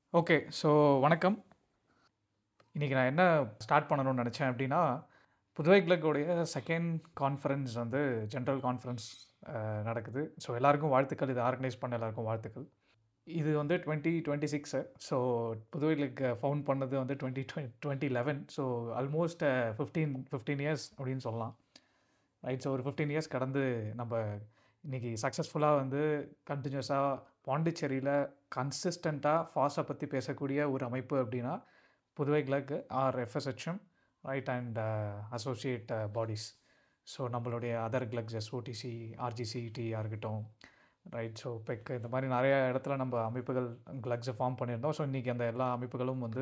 Okay. So வணக்கம். இன்னைக்கு நான் என்ன ஸ்டார்ட் பண்ணணும்னு நெனச்சேன் அப்டின்னா, புதுவை கிளக்கோடைய 2ண்ட் கான்ஃபரன்ஸ் வந்து ஜெனரல் கான்ஃபரன்ஸ் அ நடக்குது. ஸோ எல்லாருக்கும் வாழ்த்துக்கள். இத ஆர்கனைஸ் பண்ண எல்லாருக்கும் வாழ்த்துக்கள். இது வந்து 2026 ஸோ புதுவை கிளக் ஃபவுண்ட் பண்ணது வந்து 2020 2011 ஸோ ஆல்மோஸ்ட் 15 15 இயர்ஸ் அப்டின்னு சொல்லலாம். ரைட். ஸோ ஒரு 15 இயர்ஸ் கடந்து நம்ப இன்னைக்கு சக்ஸஸ்ஃபுல்லா வந்து கன்டினியூஸா பாண்டிச்சேரியில கன்சிஸ்டன்ட்டா ஃபாஸ பத்தி பேசக்கூடிய ஒரு அமைப்பு அப்டின்னா, புதுவை கிளக் or FSHM right and associate bodies. So நம்மளுடைய அதர் கிளக்ஸ் எஸ்ஓடிசி, ஆர்ஜிசிடியா இருக்கட்டும், ரைட். ஸோ பெக் இந்த மாரி நெறைய இடத்துல நம்ப அமைப்புகள் கிளக்ஸ ஃபார்ம் பண்ணியிருந்தோம். ஸோ இன்னைக்கு அந்த எல்லா அமைப்புகளும் வந்து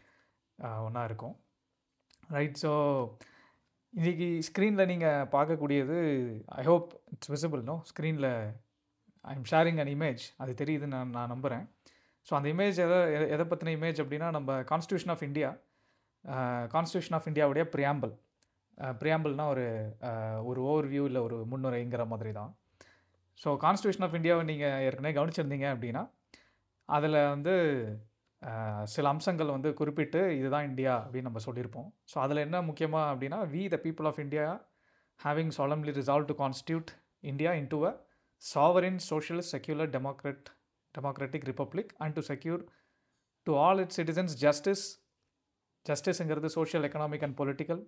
அ ஒண்ணா இருக்கோம். ரைட். ஸோ இன்னைக்கு ஸ்க்ரீன்ல நீங்க பார்க்கக்கூடியது I hope it's visible no? ஸ்க்ரீன்ல I am sharing an image. அது தெரியுதுன்னு நான் நான் நம்புறேன். ஸோ அந்த இமேஜ் எத எத எத பத்தின இமேஜ் அப்டின்னா, நம்ப constitution of India uh constitution of இண்டியாவுடைய பிரியாம்பிள். அ பிரியாம்பிள்னா ஒரு அ ஒரு ஓவர்வியூ இல்ல ஒரு முன்னுரைங்கிற மாதிரி தான். ஸோ கான்ஸ்டிடியூஷன் ஆஃப் இண்டியாவ நீங்க ஏற்கனவே கவனிச்சிருந்தீங்க அப்டின்னா, அதுல வந்து அ சில அம்சங்கள் வந்து குறிப்பிட்டு இதுதான் இண்டியா அப்டின்னு நம்ம சொல்லியிருப்போம். ஸோ அதுல என்ன முக்கியமா அப்டின்னா, "we the people of India having solemnly resolved to constitute India into a sovereign socialist secular democrat democratic republic and to secure to all its citizens justice" ஜஸ்டிஸ்ங்கிறது சோஷியல், எக்கனாமிக் அண்ட் பொலிட்டிக்கல்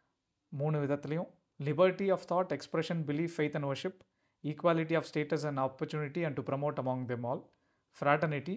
3 விதத்திலயும். Liberty of thought, expression, belief, faith and worship. Equality of status and opportunity and to promote among them all. Fraternity.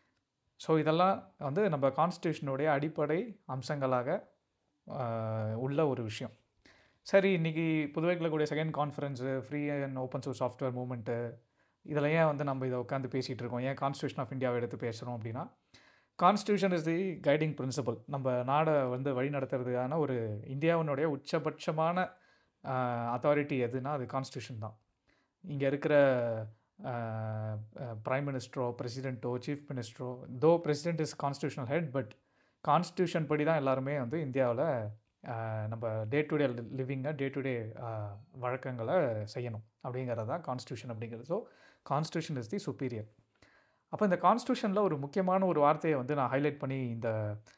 So இதெல்லாம் வந்து நம்ப கான்ஸ்டிடியூஷனுடைய அடிப்படை அம்சங்களாக அ உள்ள ஒரு விஷயம். சரி இன்னைக்கு புதுவை கிளக்கோடைய 2ண்ட் conference, free and open source software movement இதுல ஏன் வந்து நம்ப இத உட்காந்து பேசிட்டு இருக்கோம்? ஏன் கான்ஸ்டிடியூஷன் ஆஃப் இண்டியாவ எடுத்து பேசுறோம் அப்டின்னா, constitution is the guiding principle. நம்ப நாட வந்து வழிநடத்துறதுக்கான ஒரு இந்தியாவினுடைய உச்சபட்சமான அ அத்தாரிட்டி எதுன்னா, அது கான்ஸ்டிடியூஷன் தான். இங்க இருக்கிற அ அ பிரைம் மினிஸ்டரோ, பிரசிடென்ட்டோ, சீஃப் மினிஸ்டரோ though president is constitutional head but constitution படி தான் எல்லாருமே வந்து இந்தியாவுல அ நம்ப day to day லிவிங்க, day to day அ வழக்கங்கள செய்யணும். அப்டிங்கிறது தான் கான்ஸ்டிடியூஷன் அப்டிங்கிறது. So constitution is the superior. அப்ப இந்த கான்ஸ்டிடியூஷன்ல ஒரு முக்கியமான ஒரு வார்த்தைய வந்து நான் ஹைலைட் பண்ணி இந்த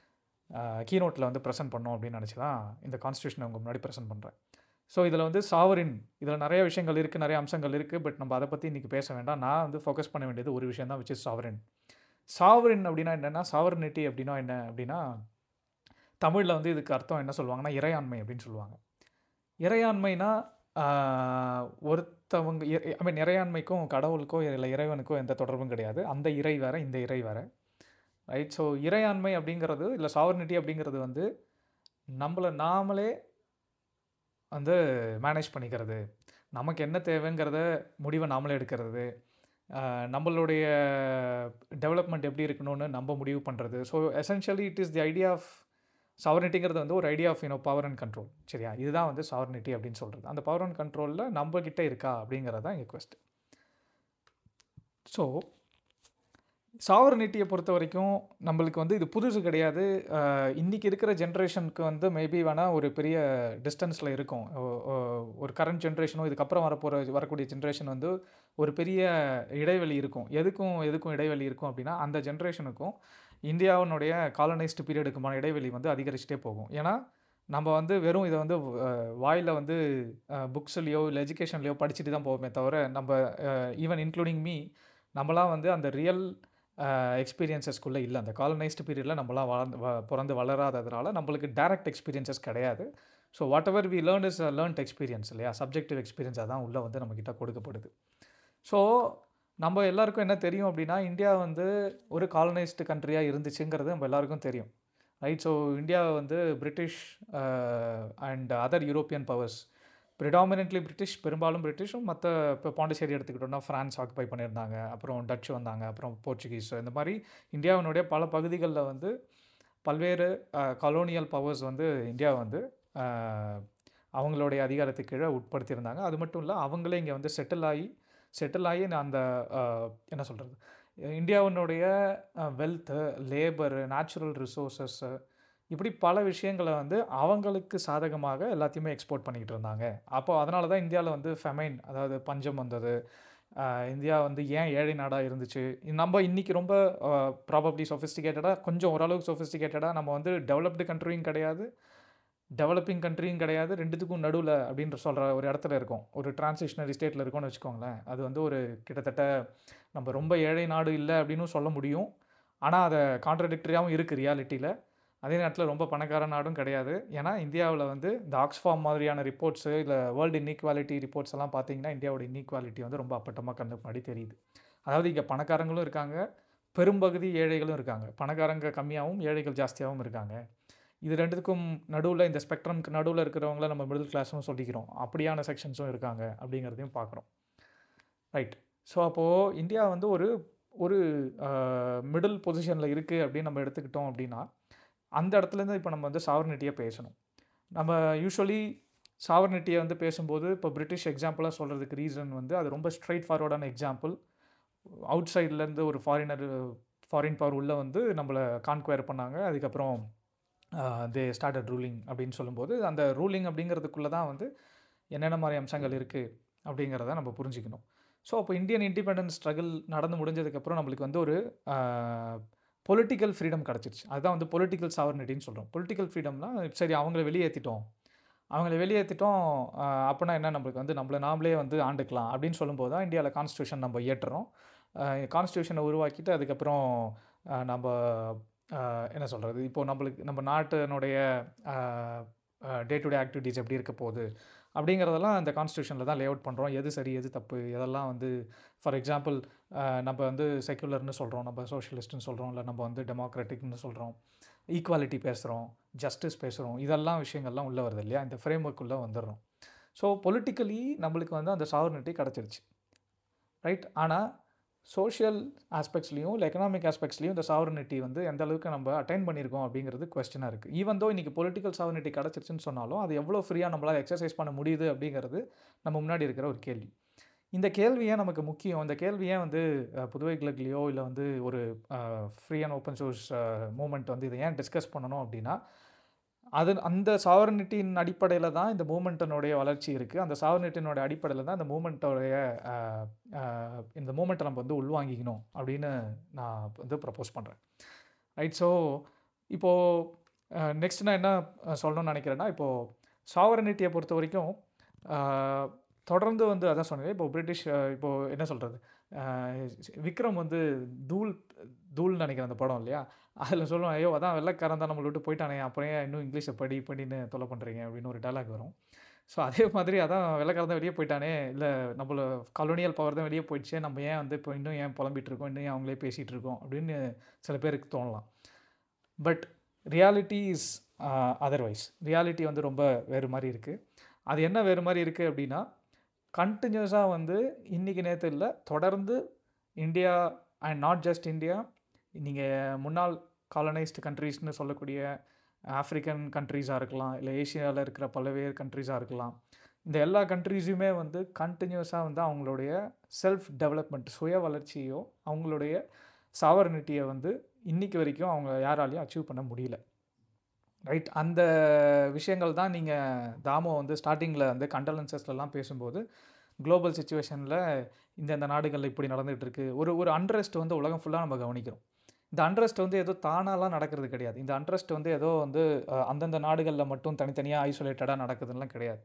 அ கீனோட்ல வந்து பிரசன்ட் பண்ணணும் அப்டின்னு நெனச்சு தான் இந்த கான்ஸ்டிடியூஷன உங்க முன்னாடி பிரசன்ட் பண்றேன். ஸோ இதுல வந்து சாவரின் இதுல நெறைய விஷயங்கள் இருக்கு, நெறைய அம்சங்கள் இருக்கு. பட் நம்ப அத பத்தி இன்னைக்கு பேச வேண்டாம். நான் வந்து ஃபோக்கஸ் பண்ண வேண்டியது ஒரு விஷயம் தான் விச் இஸ் சாவரின். சாவரின் அப்டின்னா என்னன்னா, சாவர்னிட்டி அப்டின்னா என்ன அப்டின்னா, தமிழ்ல வந்து இதுக்கு அர்த்தம் என்ன சொல்லுவாங்கன்னா, இறையாண்மை அப்டின்னு சொல்லுவாங்க. இறையாண்மைனா அ ஒருத்தவங்க எ ஐ மீன் இறையாண்மைக்கும், கடவுளுக்கோ இல்ல இறைவனுக்கோ எந்த தொடர்பும் கிடையாது. அந்த இறை வேற, இந்த இறை வேற. ரைட். ஸோ இறையாண்மை அப்டிங்கிறது இல்ல சாவர்னிட்டி அப்டிங்கிறது வந்து, நம்பள நாமளே வந்து மேனேஜ் பண்ணிக்கிறது. நமக்கு என்ன தேவைங்கிறத முடிவ நாமளே எடுக்கிறது. அ நம்பளுடைய டெவலப்மெண்ட் எப்டி இருக்கணும்னு நம்ப முடிவு பண்றது. So essentially it is the idea of சாவர்னிட்டிங்கிறது வந்து ஒரு idea of you know power and control. சரியா? இதுதான் வந்து சாவர்னிட்டி அப்டின்னு சொல்றது. அந்த பவர் அண்ட் கண்ட்ரோல்ல நம்ப கிட்ட இருக்கா? அப்டிங்கிறது தான் இங்க கொஸ்டின். ஸோ சாவர்னிட்டிய பொறுத்தவரைக்கும் நம்பளுக்கு வந்து இது புதுசு கிடையாது. அ இன்னைக்கு இருக்கிற ஜெனரேஷனுக்கு வந்து மேபி வேணா ஒரு பெரிய டிஸ்டன்ஸ்ல இருக்கும். ஒ ஒ ஒரு கரண்ட் ஜெனரேஷனும் இதுக்கப்புறம் வரப்போற வரக்கூடிய ஜெனரேஷன் வந்து ஒரு பெரிய இடைவெளி இருக்கும். எதுக்கும் எதுக்கும் இடைவெளி இருக்கும் அப்டின்னா, அந்த ஜெனரேஷனுக்கும் இந்தியாவினுடைய காலனைஸ்ட் பீரியடுக்குமான இடைவெளி வந்து அதிகரிச்சுட்டே போகும். ஏன்னா, நம்ப வந்து வெறும் இத வந்து அ வாயில வந்து அ புக்ஸ்லயோ, இல்ல எஜுகேஷன்லயோ படிச்சுட்டு தான் போவோமே தவிர, நம்ப அ ஈவன் இன்க்ளூடிங் மீ நம்பலாம் வந்து அந்த ரியல் அ எக்ஸ்பீரியன்ஸஸ்குள்ள இல்ல. அந்த காலனைஸ்ட் பீரியட்ல நம்பலாம் வளர்ந்து வ பொறந்து வளராததுனால, நம்பளுக்கு டைரக்ட் எக்ஸ்பீரியன்ஸஸ் கிடையாது. So whatever we learned is a learned experience இல்லையா? சப்ஜெக்டிவ் எக்ஸ்பீரியன்ஸ் அதான் உள்ள வந்து நம்மகிட்ட கொடுக்கப்படுது. ஸோ நம்ப எல்லாருக்கும் என்ன தெரியும் அப்டின்னா, இந்தியா வந்து ஒரு காலனைஸ்ட் கண்ட்ரியா இருந்துச்சுங்கிறது நம்ம எல்லாருக்கும் தெரியும். ரைட். ஸோ இந்தியா வந்து British uh and other European powers predominantly British பெரும்பாலும் பிரிட்டிஷும் மத்த இப்ப பாண்டிச்சேரி எடுத்துக்கிட்டோம்னா, பிரான்ஸ் ஆக்குபை பண்ணியிருந்தாங்க. அப்புறம் டச் வந்தாங்க. அப்புறம் போர்ச்சுகீஸ் இந்த மாரி இந்தியாவினுடைய பல பகுதிகள்ல வந்து பல்வேறு அ காலோனியல் பவர்ஸ் வந்து இந்தியாவ வந்து அ அவங்களுடைய அதிகாரத்துக்கு கீழ உட்படுத்தியிருந்தாங்க. அது மட்டும் இல்ல, அவங்களே இங்க வந்து செட்டில் ஆயி செட்டில் ஆயி அந்த அ என்ன சொல்றது? இந்தியாவினுடைய அ வெல்த்து, லேபரு, நேச்சுரல் ரிசோர்ஸஸு இப்படி பல விஷயங்கள வந்து அவங்களுக்கு சாதகமாக எல்லாத்தையுமே எக்ஸ்போர்ட் பண்ணிக்கிட்டு இருந்தாங்க. அப்போ அதனால தான் இந்தியால வந்து ஃபெமைன் அதாவது பஞ்சம் வந்தது. ஆஹ் இந்தியா வந்து ஏன் ஏழை நாடாக இருந்துச்சு நம்ம இன்னைக்கு ரொம்ப ப்ராபப்ளி சொஃபிஸ்டிகேட்டடாக கொஞ்சம் ஓரளவுக்கு சொஃபிஸ்டிகேட்டடாக நம்ம வந்து டெவலப்டு கண்ட்ரியும் கிடையாது டெவலப்பிங் கண்ட்ரியும் கிடையாது ரெண்டுத்துக்கும் நடுவில் அப்படின்ற சொல்கிற ஒரு இடத்துல இருக்கும் ஒரு டிரான்சிஷனரி ஸ்டேட்டில் இருக்கோம்னு வச்சுக்கோங்களேன் அது வந்து ஒரு கிட்டத்தட்ட நம்ம ரொம்ப ஏழை நாடு இல்லை அப்படின்னும் சொல்ல முடியும் ஆனால் அதை கான்ட்ரடிக்டரியாகவும் இருக்குது ரியாலிட்டியில் அதே நேரத்தில் ரொம்ப பணக்கார நாடும் கிடையாது ஏன்னா இந்தியாவில் வந்து இந்த ஆக்ஸ்ஃபார்ம் மாதிரியான ரிப்போர்ட்ஸு இல்லை வேர்ல்டு இன்இக்வாலிட்டி ரிப்போர்ட்ஸ் எல்லாம் பார்த்தீங்கன்னா இந்தியாவோட இன்இக்வாலிட்டி வந்து ரொம்ப அப்பட்டமாக கண்ணு முன்னாடி தெரியுது அதாவது இங்கே பணக்காரங்களும் இருக்காங்க பெரும்பகுதி ஏழைகளும் இருக்காங்க பணக்காரங்க கம்மியாகவும் ஏழைகள் ஜாஸ்தியாகவும் இருக்காங்க இது ரெண்டுத்துக்கும் நடுவில் இந்த ஸ்பெக்ட்ரம்க்கு நடுவில் இருக்கிறவங்கள நம்ம மிடில் கிளாஸும் சொல்லிக்கிறோம் அப்படியான செக்ஷன்ஸும் இருக்காங்க அப்படிங்கிறதையும் பார்க்குறோம் ரைட் ஸோ அப்போது இந்தியா வந்து ஒரு ஒரு மிடில் பொசிஷனில் இருக்குது அப்படின்னு நம்ம எடுத்துக்கிட்டோம் அப்படின்னா அந்த இடத்துலேருந்து இப்போ நம்ம வந்து சாவர்னிட்டியை பேசணும் நம்ம யூஸ்வலி சாவர்னிட்டியை வந்து பேசும்போது இப்போ பிரிட்டிஷ் எக்ஸாம்பிளாக சொல்கிறதுக்கு ரீசன் வந்து அது ரொம்ப ஸ்ட்ரைட் ஃபார்வர்டான எக்ஸாம்பிள் அவுட் சைட்லேருந்து ஒரு ஃபாரினர் ஃபாரின் பவர் உள்ளே வந்து நம்மளை கான்குவயர் பண்ணாங்க அதுக்கப்புறம் தே ஸ்டார்டட் ரூலிங் அப்படின்னு சொல்லும்போது அந்த ரூலிங் அப்படிங்கிறதுக்குள்ளே தான் வந்து என்னென்ன மாதிரி அம்சங்கள் இருக்குது அப்படிங்கிறத நம்ம புரிஞ்சுக்கணும் ஸோ அப்போ இந்தியன் இண்டிபெண்டன்ஸ் ஸ்ட்ரகிள் நடந்து முடிஞ்சதுக்கப்புறம் நம்மளுக்கு வந்து ஒரு பொலிட்டிக்கல் ஃப்ரீடம் கிடச்சிருச்சு அதுதான் வந்து பொலிட்டிக்கல் சாவர்னிட்டின்னு சொல்கிறோம் பொலிட்டிக்கல் ஃப்ரீடம்னா சரி அவங்கள வெளியேற்றிட்டோம் அவங்கள வெளியேற்றிட்டோம் அப்படின்னா என்ன நம்மளுக்கு வந்து நம்மளை நாமளே வந்து ஆண்டுக்கலாம் அப்படின்னு சொல்லும்போது தான் இந்தியாவில் கான்ஸ்டியூஷன் நம்ம ஏற்றுறோம் கான்ஸ்டியூஷனை உருவாக்கிட்டு அதுக்கப்புறம் அஹ், நம்ம அஹ், என்ன சொல்கிறது இப்போ நம்மளுக்கு நம்ம நாட்டினுடைய டே டு டே ஆக்டிவிட்டீஸ் எப்படி இருக்க போகுது அப்படிங்கிறதெல்லாம் இந்த கான்ஸ்டியூஷனில் தான் லே அவுட் பண்ணுறோம் எது சரி எது தப்பு இதெல்லாம் வந்து ஃபார் எக்ஸாம்பிள் நம்ம வந்து செக்குலர்னு சொல்கிறோம் நம்ம சோஷியலிஸ்ட்னு சொல்கிறோம் இல்லை நம்ம வந்து டெமோக்ராட்டிக்னு சொல்கிறோம் ஈக்குவாலிட்டி பேசுகிறோம் ஜஸ்டிஸ் பேசுகிறோம் இதெல்லாம் விஷயங்கள்லாம் உள்ளே வருது இல்லையா இந்த ஃப்ரேம் ஒர்க்குள்ளே வந்துடுறோம் ஸோ பொலிட்டிக்கலி நம்மளுக்கு வந்து அந்த சாவர்னிட்டி கிடச்சிருச்சு ரைட் ஆனால் சோஷியல் ஆஸ்பெக்ட்ஸ்லையும் இல்லை எக்கனாமிக் ஆஸ்பெக்ட்ஸ்லையும் இந்த சாவர்னிட்டி வந்து எந்த அளவுக்கு நம்ம அட்டைன் பண்ணியிருக்கோம் அப்படிங்கிறது கொஸ்டினாக இருக்குது ஈவன் தோ இன்றைக்கி பொலிட்டிக்கல் சாவர்னிட்டி கிடச்சிருச்சுன்னு சொன்னாலும் அது எவ்வளோ ஃப்ரீயாக நம்மளால் எக்ஸசைஸ் பண்ண முடியுது அப்படிங்கிறது நம்ம முன்னாடி இருக்கிற ஒரு கேள்வி இந்த கேள்வி ஏன் நமக்கு முக்கியம் இந்த கேள்வி ஏன் வந்து அஹ், புதுவை கிளக்லேயோ இல்லை வந்து ஒரு free and open source movement வந்து இதை ஏன் டிஸ்கஸ் பண்ணணும் அப்படின்னா அது அந்த சாவரனிட்டியின் அடிப்படையில் தான் இந்த மூமெண்ட்டினுடைய வளர்ச்சி இருக்குது அந்த சாவரனிட்டினுடைய அடிப்படையில் தான் இந்த மூமெண்ட்டோடைய இந்த மூமெண்ட்டை நம்ம வந்து உள்வாங்கிக்கணும் அப்படின்னு நான் வந்து ப்ரப்போஸ் பண்ணுறேன் ரைட் ஸோ இப்போது நெக்ஸ்ட் நான் என்ன அஹ், சொல்லணும்னு நினைக்கிறேன்னா இப்போது சாவரனிட்டியை பொறுத்த வரைக்கும் அஹ், தொடர்ந்து வந்து அதான் சொன்னேன் இப்போ பிரிட்டிஷ் அஹ், இப்போ என்ன சொல்கிறது விக்ரம் வந்து தூள் தூள்னு நினைக்கிறேன் அந்த படம் இல்லையா அதில் சொல்லுவான் ஐயோ அதான் வெள்ளைக்காரன் தான் நம்மளை விட்டு போயிட்டானே அப்புறம் ஏன் இன்னும் இங்கிலீஷை படி படின்னு தொலை பண்ணுறீங்க அப்படின்னு ஒரு டயலாக் வரும் ஸோ அதே மாதிரி அதான் வெள்ளைக்காரன் தான் வெளியே போயிட்டானே இல்லை நம்மள காலோனியல் பவர் தான் வெளியே போயிடுச்சு நம்ம ஏன் வந்து இப்போ இன்னும் ஏன் புலம்பிட்டு இருக்கோம் இன்னும் ஏன் அவங்களே பேசிகிட்டு இருக்கோம் அப்படின்னு சில பேருக்கு தோணலாம் but reality is otherwise reality வந்து ரொம்ப வேறு மாதிரி இருக்குது அது என்ன வேறு மாதிரி இருக்குது அப்படின்னா கண்டினியூஸாக வந்து இன்றைக்கி நேற்று இல்லை தொடர்ந்து India and not just India நீங்கள் முன்னாள் காலனைஸ்டு கண்ட்ரீஸ்னு சொல்லக்கூடிய ஆஃப்ரிக்கன் கண்ட்ரீஸாக இருக்கலாம் இல்லை ஏஷியாவில் இருக்கிற பல்வேறு கண்ட்ரீஸாக இருக்கலாம் இந்த எல்லா கண்ட்ரீஸுமே வந்து கண்டினியூஸாக வந்து அவங்களுடைய செல்ஃப் டெவலப்மெண்ட் சுய வளர்ச்சியோ அவங்களுடைய சாவர்னிட்டியை வந்து இன்னைக்கு வரைக்கும் அவங்க யாராலையும் அச்சீவ் பண்ண முடியல ரைட் அந்த விஷயங்கள் தான் நீங்கள் தாமோ வந்து ஸ்டார்டிங்கில் வந்து கண்டலன்சஸ்லலாம் பேசும்போது குளோபல் சுச்சுவேஷனில் இந்தந்த நாடுகளில் இப்படி நடந்துகிட்டு இருக்கு ஒரு ஒரு அண்ட்ரஸ்ட் வந்து உலகம் ஃபுல்லாக நம்ம கவனிக்கிறோம் இந்த அண்ட்ரஸ்ட் வந்து ஏதோ தானாலாம் நடக்கிறது கிடையாது இந்த அண்ட்ரஸ்ட் வந்து ஏதோ வந்து அஹ், அந்தந்த நாடுகளில் மட்டும் தனித்தனியாக ஐசோலேட்டடாக நடக்குதுன்னெலாம் கிடையாது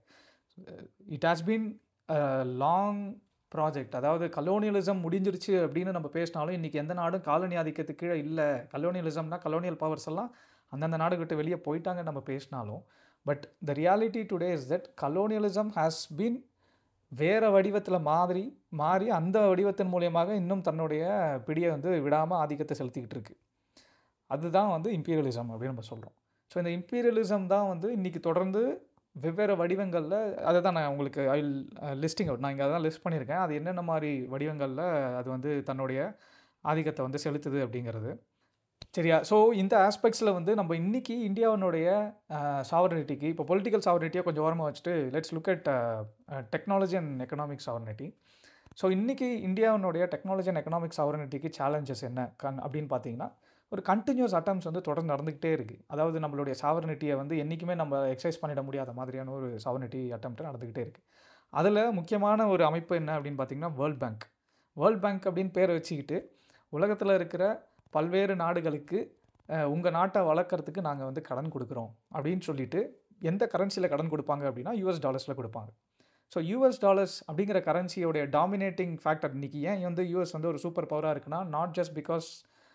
it has been long project அதாவது கலோனியலிசம் முடிஞ்சிருச்சு அப்படின்னு நம்ம பேசினாலும் இன்றைக்கி எந்த நாடும் காலனி ஆதிக்கத்துக்கு கீழே இல்லை கலோனியலிசம்னா கலோனியல் பவர்ஸ் எல்லாம் அந்தந்த நாடுகிட்ட வெளியே போயிட்டாங்கன்னு நம்ம பேசினாலும் but the reality today is that colonialism has been வேறு வடிவத்தில் மாதிரி மாறி அந்த வடிவத்தின் மூலியமாக இன்னும் தன்னுடைய பிடியை வந்து விடாமல் ஆதிக்கத்தை செலுத்திக்கிட்டு இருக்கு அதுதான் வந்து இம்பீரியலிசம் அப்படின்னு நம்ம சொல்கிறோம் ஸோ இந்த இம்பீரியலிசம் தான் வந்து இன்றைக்கி தொடர்ந்து வெவ்வேறு வடிவங்களில் அதை தான் நான் உங்களுக்கு ஐ லிஸ்டிங் அவுட் நான் இங்கே அதான் லிஸ்ட் பண்ணியிருக்கேன் அது என்னென்ன மாதிரி வடிவங்களில் அது வந்து தன்னுடைய ஆதிக்கத்தை வந்து செலுத்துது அப்படிங்கிறது சரியா ஸோ இந்த ஆஸ்பெக்ட்ஸில் வந்து நம்ம இன்னைக்கு இந்தியாவினுடைய சாவரனிட்டிக்கு இப்போ பொலிட்டிக்கல் சாவரனிட்டியை கொஞ்சம் ஓரமாக வச்சுட்டு let's look at technology and economic sovereignty so இன்றைக்கி இந்தியாவினுடைய டெக்னாலஜி அண்ட் எக்கனாமிக் சாவரனிட்டிக்கு சேலஞ்சஸ் என்ன கண் அப்படின்னு பார்த்தீங்கன்னா ஒரு கண்டினியூஸ் அட்டம்ஸ் வந்து தொடர்ந்து நடந்துக்கிட்டே இருக்குது அதாவது நம்மளுடைய சாவரனிட்டியை வந்து என்றைக்குமே நம்ம எக்ஸசைஸ் பண்ணிட முடியாத மாதிரியான ஒரு சாவரனிட்டி அட்டம் நடந்துக்கிட்டே இருக்குது அதில் முக்கியமான ஒரு அமைப்பு என்ன அப்படின்னு பார்த்தீங்கன்னா வேர்ல்ட் பேங்க் வேர்ல்ட் பேங்க் அப்படின்னு பேரை வச்சுக்கிட்டு உலகத்தில் இருக்கிற பல்வேறு நாடுகளுக்கு உங்கள் நாட்டை வளர்க்குறதுக்கு நாங்கள் வந்து கடன் கொடுக்குறோம் அப்படின்னு சொல்லிட்டு எந்த கரன்சியில் கடன் கொடுப்பாங்க அப்படின்னா யூஎஸ் டாலர்ஸில் கொடுப்பாங்க ஸோ யூஎஸ் டாலர்ஸ் அப்படிங்கிற கரன்சியோடைய டாமினேட்டிங் ஃபேக்டர் இன்றைக்கி ஏன் வந்து யூஎஸ் வந்து ஒரு சூப்பர் பவராக இருக்குன்னா not just because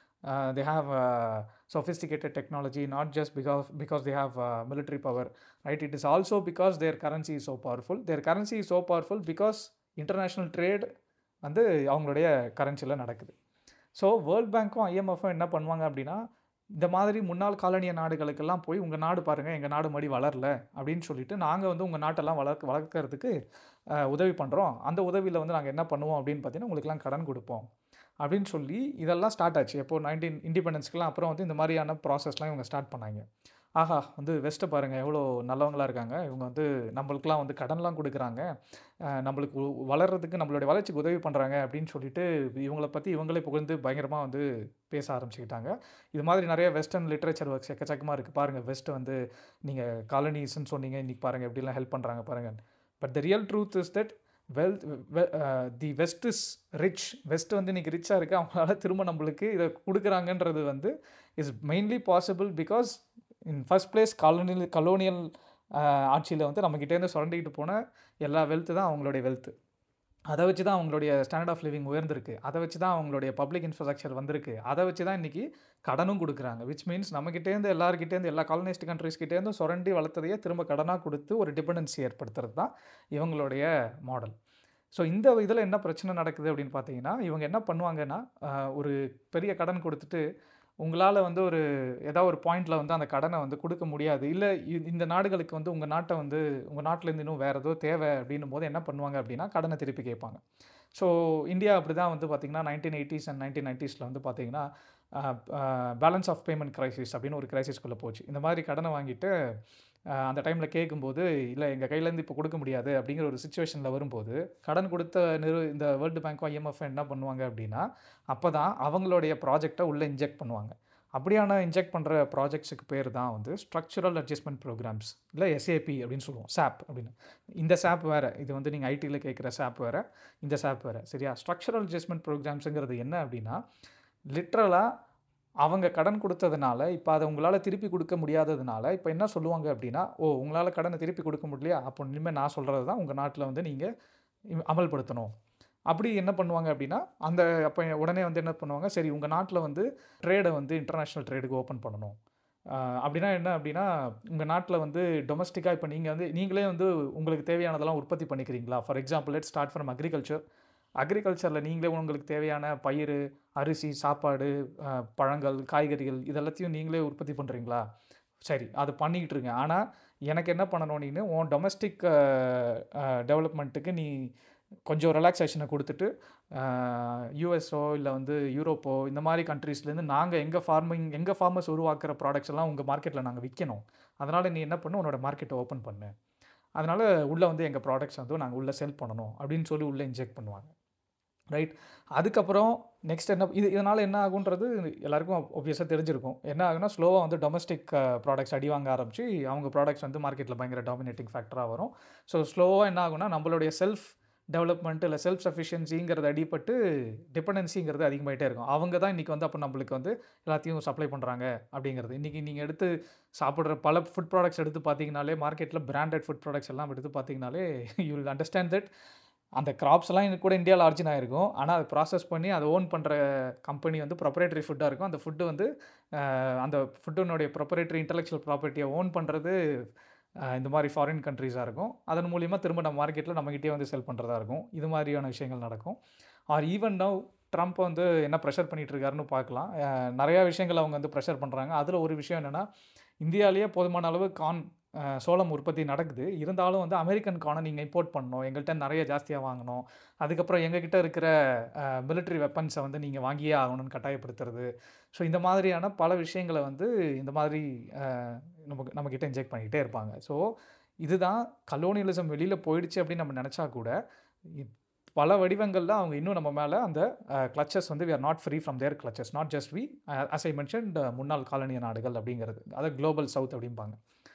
they have sophisticated technology not just because because they have uh, military power right it is also because their currency is so powerful their currency is so powerful because international trade வந்து அவங்களுடைய கரன்சியில் நடக்குது so world பேங்க்கும் ஐஎம்எஃப்பும் என்ன பண்ணுவாங்க அப்படின்னா இந்த மாதிரி முன்னாள் காலனிய நாடுகளுக்கெல்லாம் போய் உங்கள் நாடு பாருங்கள் எங்கள் நாடு மடி வளரல அப்படின்னு சொல்லிட்டு நாங்கள் வந்து உங்கள் நாட்டெல்லாம் வளர்க்க வளர்க்கறதுக்கு உதவி பண்ணுறோம் அந்த உதவியில் வந்து நாங்கள் என்ன பண்ணுவோம் அப்படின்னு பார்த்தீங்கன்னா உங்களுக்குலாம் கடன் கொடுப்போம் அப்படின்னு சொல்லி இதெல்லாம் ஸ்டார்ட் ஆச்சு எப்போது நைன்டீன் இண்டிபெண்டன்ஸ்க்குலாம் அப்புறம் வந்து இந்த மாதிரியான ப்ராசஸ்லாம் இவங்க ஸ்டார்ட் பண்ணாங்க ஆஹா வந்து வெஸ்ட்டை பாருங்கள் எவ்வளோ நல்லவங்களாக இருக்காங்க இவங்க வந்து நம்மளுக்குலாம் வந்து கடன்லாம் கொடுக்குறாங்க நம்மளுக்கு வளர்கிறதுக்கு நம்மளுடைய வளர்ச்சிக்கு உதவி பண்ணுறாங்க அப்படின்னு சொல்லிட்டு இவங்களை பற்றி இவங்களே புகழ்ந்து பயங்கரமாக வந்து பேச ஆரம்பிச்சுக்கிட்டாங்க இது மாதிரி நிறைய வெஸ்டர்ன் லிட்ரேச்சர் ஒர்க்ஸ் எக்கச்சக்கமாக இருக்குது பாருங்கள் வெஸ்ட் வந்து நீங்கள் காலனிஸ்ன்னு சொன்னீங்க இன்றைக்கி பாருங்கள் எப்படிலாம் ஹெல்ப் பண்ணுறாங்க பாருங்கள் but the real truth is that wealth the west is rich west வந்து இன்றைக்கி ரிச்சாக இருக்குது அவங்களால திரும்ப நம்மளுக்கு இதை கொடுக்குறாங்கன்றது வந்து is mainly possible because in first place colonial colonial ஆட்சியில் வந்து நம்மக்கிட்டேருந்து சுரண்டிக்கிட்டு போன எல்லா வெல்த்து தான் அவங்களுடைய வெல்த்து அதை வச்சு தான் அவங்களுடைய ஸ்டாண்டர்ட் ஆஃப் லிவிங் உயர்ந்திருக்கு அதை வச்சு தான் அவங்களுடைய பப்ளிக் இன்ஃப்ராஸ்ட்ரக்சர் வந்திருக்கு அதை வச்சு தான் இன்றைக்கி கடனும் கொடுக்குறாங்க விச் மீன்ஸ் நம்மக்கிட்டேருந்து எல்லாருக்கிட்டேருந்து எல்லா காலனிஸ்ட் கண்ட்ரீஸ்கிட்டேருந்து சுரண்டி வளர்த்ததையே திரும்ப கடனாக கொடுத்து ஒரு டிபெண்டன்சி ஏற்படுத்துறது தான் இவங்களுடைய மாடல் ஸோ இந்த இதில் என்ன பிரச்சனை நடக்குது அப்படின்னு பார்த்தீங்கன்னா இவங்க என்ன பண்ணுவாங்கன்னா ஒரு பெரிய கடன் கொடுத்துட்டு உங்களால் வந்து ஒரு ஏதாவது ஒரு பாயிண்டில் வந்து அந்த கடனை வந்து கொடுக்க முடியாது இல்லை இந்த நாடுகளுக்கு வந்து உங்கள் நாட்டை வந்து உங்கள் நாட்டிலேருந்து இன்னும் வேறு ஏதோ தேவை அப்படின்னும் போது என்ன பண்ணுவாங்க அப்படின்னா கடனை திருப்பி கேட்பாங்க ஸோ இந்தியா அப்படி தான் வந்து பார்த்திங்கன்னா நைன்டீன் எயிட்டிஸ் அண்ட் நைன்டீன் நைன்ட்டீஸில் வந்து பார்த்திங்கன்னா பேலன்ஸ் ஆஃப் பேமெண்ட் கிரைசிஸ் அப்படின்னு ஒரு கிரைசிஸ்குள்ளே போச்சு இந்த மாதிரி கடனை வாங்கிட்டு அந்த டைமில் கேட்கும்போது இல்லை எங்கள் கையிலேருந்து இப்போ கொடுக்க முடியாது அப்படிங்கிற ஒரு சுச்சுவேஷனில் வரும்போது கடன் கொடுத்த நிறு இந்த வேர்ல்டு பேங்க்கும் ஐஎம்எஃப் என்ன பண்ணுவாங்க அப்படின்னா அப்போ தான் அவங்களுடைய ப்ராஜெக்டை உள்ளே இன்ஜெக்ட் பண்ணுவாங்க அப்படியான இன்ஜெக்ட் பண்ணுற ப்ராஜெக்ட்ஸுக்கு பேர் தான் வந்து ஸ்ட்ரக்சரல் அட்ஜஸ்ட்மெண்ட் ப்ரோக்ராம்ஸ் இல்லை எஸ்ஏபி அப்படின்னு சொல்லுவோம் சாப் அப்படின்னு இந்த சாப் வேறு இது வந்து நீங்கள் ஐடியில் கேட்குற சாப் வேறு இந்த சாப் வேறு சரியா ஸ்ட்ரக்சரல் அட்ஜஸ்ட்மெண்ட் ப்ரோக்ராம்ஸுங்கிறது என்ன அப்படின்னா லிட்ரலாக அவங்க கடன் கொடுத்ததுனால இப்போ அதை உங்களால் திருப்பி கொடுக்க முடியாததுனால இப்போ என்ன சொல்லுவாங்க அப்படின்னா ஓ உங்களால் கடனை திருப்பி கொடுக்க முடியலையா அப்போ இனிமேல் நான் சொல்கிறது தான் உங்கள் நாட்டில் வந்து நீங்கள் அமல்படுத்தணும் அப்படி என்ன பண்ணுவாங்க அப்படின்னா அந்த அப்போ உடனே வந்து என்ன பண்ணுவாங்க சரி உங்கள் நாட்டில் வந்து ட்ரேடை வந்து இன்டர்நேஷ்னல் ட்ரேடுக்கு ஓப்பன் பண்ணணும் அப்படின்னா என்ன அப்படின்னா உங்கள் நாட்டில் வந்து டொமஸ்டிக்காக இப்போ நீங்கள் வந்து நீங்களே வந்து உங்களுக்கு தேவையானதெல்லாம் உற்பத்தி பண்ணிக்கிறீங்களா for example let start from agriculture அக்ரிகல்ச்சரில் நீங்களே உங்களுக்கு தேவையான பயிர் அரிசி சாப்பாடு பழங்கள் காய்கறிகள் இதெல்லாத்தையும் நீங்களே உற்பத்தி பண்ணுறீங்களா சரி அது பண்ணிக்கிட்டு இருங்க ஆனால் எனக்கு என்ன பண்ணணும் நீனு உன் டொமஸ்டிக் டெவலப்மெண்ட்டுக்கு நீ கொஞ்சம் ரிலாக்ஸேஷனை கொடுத்துட்டு யூஎஸ்ஓ இல்லை வந்து யூரோப்போ இந்த மாதிரி கண்ட்ரீஸ்லேருந்து நாங்கள் எங்கள் ஃபார்மிங் எங்கள் ஃபார்மர்ஸ் உருவாக்குற ப்ராடக்ட்ஸ் எல்லாம் உங்கள் மார்க்கெட்டில் நாங்கள் விற்கணும் அதனால் நீ என்ன பண்ணு உன்னோட மார்க்கெட்டை ஓப்பன் பண்ணு அதனால் உள்ளே வந்து எங்கள் ப்ராடக்ட்ஸ் வந்து நாங்கள் உள்ளே செல் பண்ணணும் அப்படின்னு சொல்லி உள்ளே இன்ஜெக்ட் பண்ணுவாங்க ரைட் அதுக்கப்புறம் நெக்ஸ்ட் என்ன இது இதனால் என்ன ஆகுன்றது எல்லாருக்கும் ஒப்வியஸாக தெரிஞ்சிருக்கும் என்ன ஆகுனா ஸ்லோவாக வந்து டொமஸ்டிக் ப்ராடக்ட்ஸ் அடி வாங்க ஆரம்பிச்சு அவங்க ப்ராடக்ட்ஸ் வந்து மார்க்கெட்டில் பயங்கர டாமினேட்டிங் ஃபேக்டராக வரும் ஸோ ஸ்லோவாக என்ன ஆகுனா நம்மளுடைய செல்ஃப் டெவலப்மெண்ட் இல்லை செல்ஃப் சஃபிஷியன்சிங்கிறது அடிப்பட்டு டிபெண்டன்சிங்கிறது அதிகமாகிட்டே இருக்கும் அவங்க தான் இன்றைக்கி வந்து அப்போ நம்மளுக்கு வந்து எல்லாத்தையும் சப்ளை பண்ணுறாங்க அப்படிங்கிறது இன்றைக்கி நீங்கள் எடுத்து சாப்பிட்ற பல ஃபுட் ப்ராடக்ட்ஸ் எடுத்து பார்த்தீங்கனாலே மார்க்கெட்டில் பிராண்டட் ஃபுட் ப்ராடக்ட்ஸ் எல்லாம் எடுத்து பார்த்தீங்கனாலே யூ வில் அண்டர்ஸ்டாண்ட் தட் அந்த கிராப்ஸ் எல்லாம் எனக்கு கூட இந்தியாவில் ஆர்ஜின் ஆகிருக்கும் ஆனால் அதை ப்ராசஸ் பண்ணி அதை ஓன் பண்ணுற கம்பெனி வந்து ப்ரொப்பரேட்டரி ஃபுட்டாக இருக்கும் அந்த ஃபுட்டு வந்து அந்த ஃபுட்டுனுடைய ப்ரொப்பரேட்டரி இன்டலெக்சுவல் ப்ராப்பர்ட்டியை ஓன் பண்ணுறது இந்த மாதிரி ஃபாரின் கண்ட்ரீஸாக இருக்கும் அதன் மூலிமா திரும்ப நம்ம மார்க்கெட்டில் நம்மகிட்டே வந்து செல் பண்ணுறதா இருக்கும் இது மாதிரியான விஷயங்கள் நடக்கும் ஆர் ஈவன் நவ் ட்ரம்ப் வந்து என்ன ப்ரெஷர் பண்ணிகிட்டு இருக்காருன்னு பார்க்கலாம் நிறையா விஷயங்கள் அவங்க வந்து ப்ரெஷர் பண்ணுறாங்க அதில் ஒரு விஷயம் என்னென்னா இந்தியாவிலேயே போதுமான அளவு கான் சோளம் உற்பத்தி நடக்குது இருந்தாலும் வந்து அமெரிக்கன் கானை நீங்கள் இம்போர்ட் பண்ணணும் எங்கள்கிட்ட நிறைய ஜாஸ்தியாக வாங்கணும் அதுக்கப்புறம் எங்ககிட்ட இருக்கிற மிலிட்ரி வெப்பன்ஸை வந்து நீங்கள் வாங்கியே ஆகணும்னு கட்டாயப்படுத்துறது ஸோ இந்த மாதிரியான பல விஷயங்களை வந்து இந்த மாதிரி நமக்கு நம்மக்கிட்ட இன்ஜெக்ட் பண்ணிக்கிட்டே இருப்பாங்க ஸோ இதுதான் கலோனியலிசம் வெளியில் போயிடுச்சு அப்படின்னு நம்ம நினச்சா கூட பல வடிவங்களில் அவங்க இன்னும் நம்ம மேலே அந்த கிளச்சஸ் வந்து we are not free from their clutches not just we as I mention முன்னாள் காலனிய நாடுகள் அப்படிங்கிறது அதாவது குளோபல் சவுத் அப்படிம்பாங்க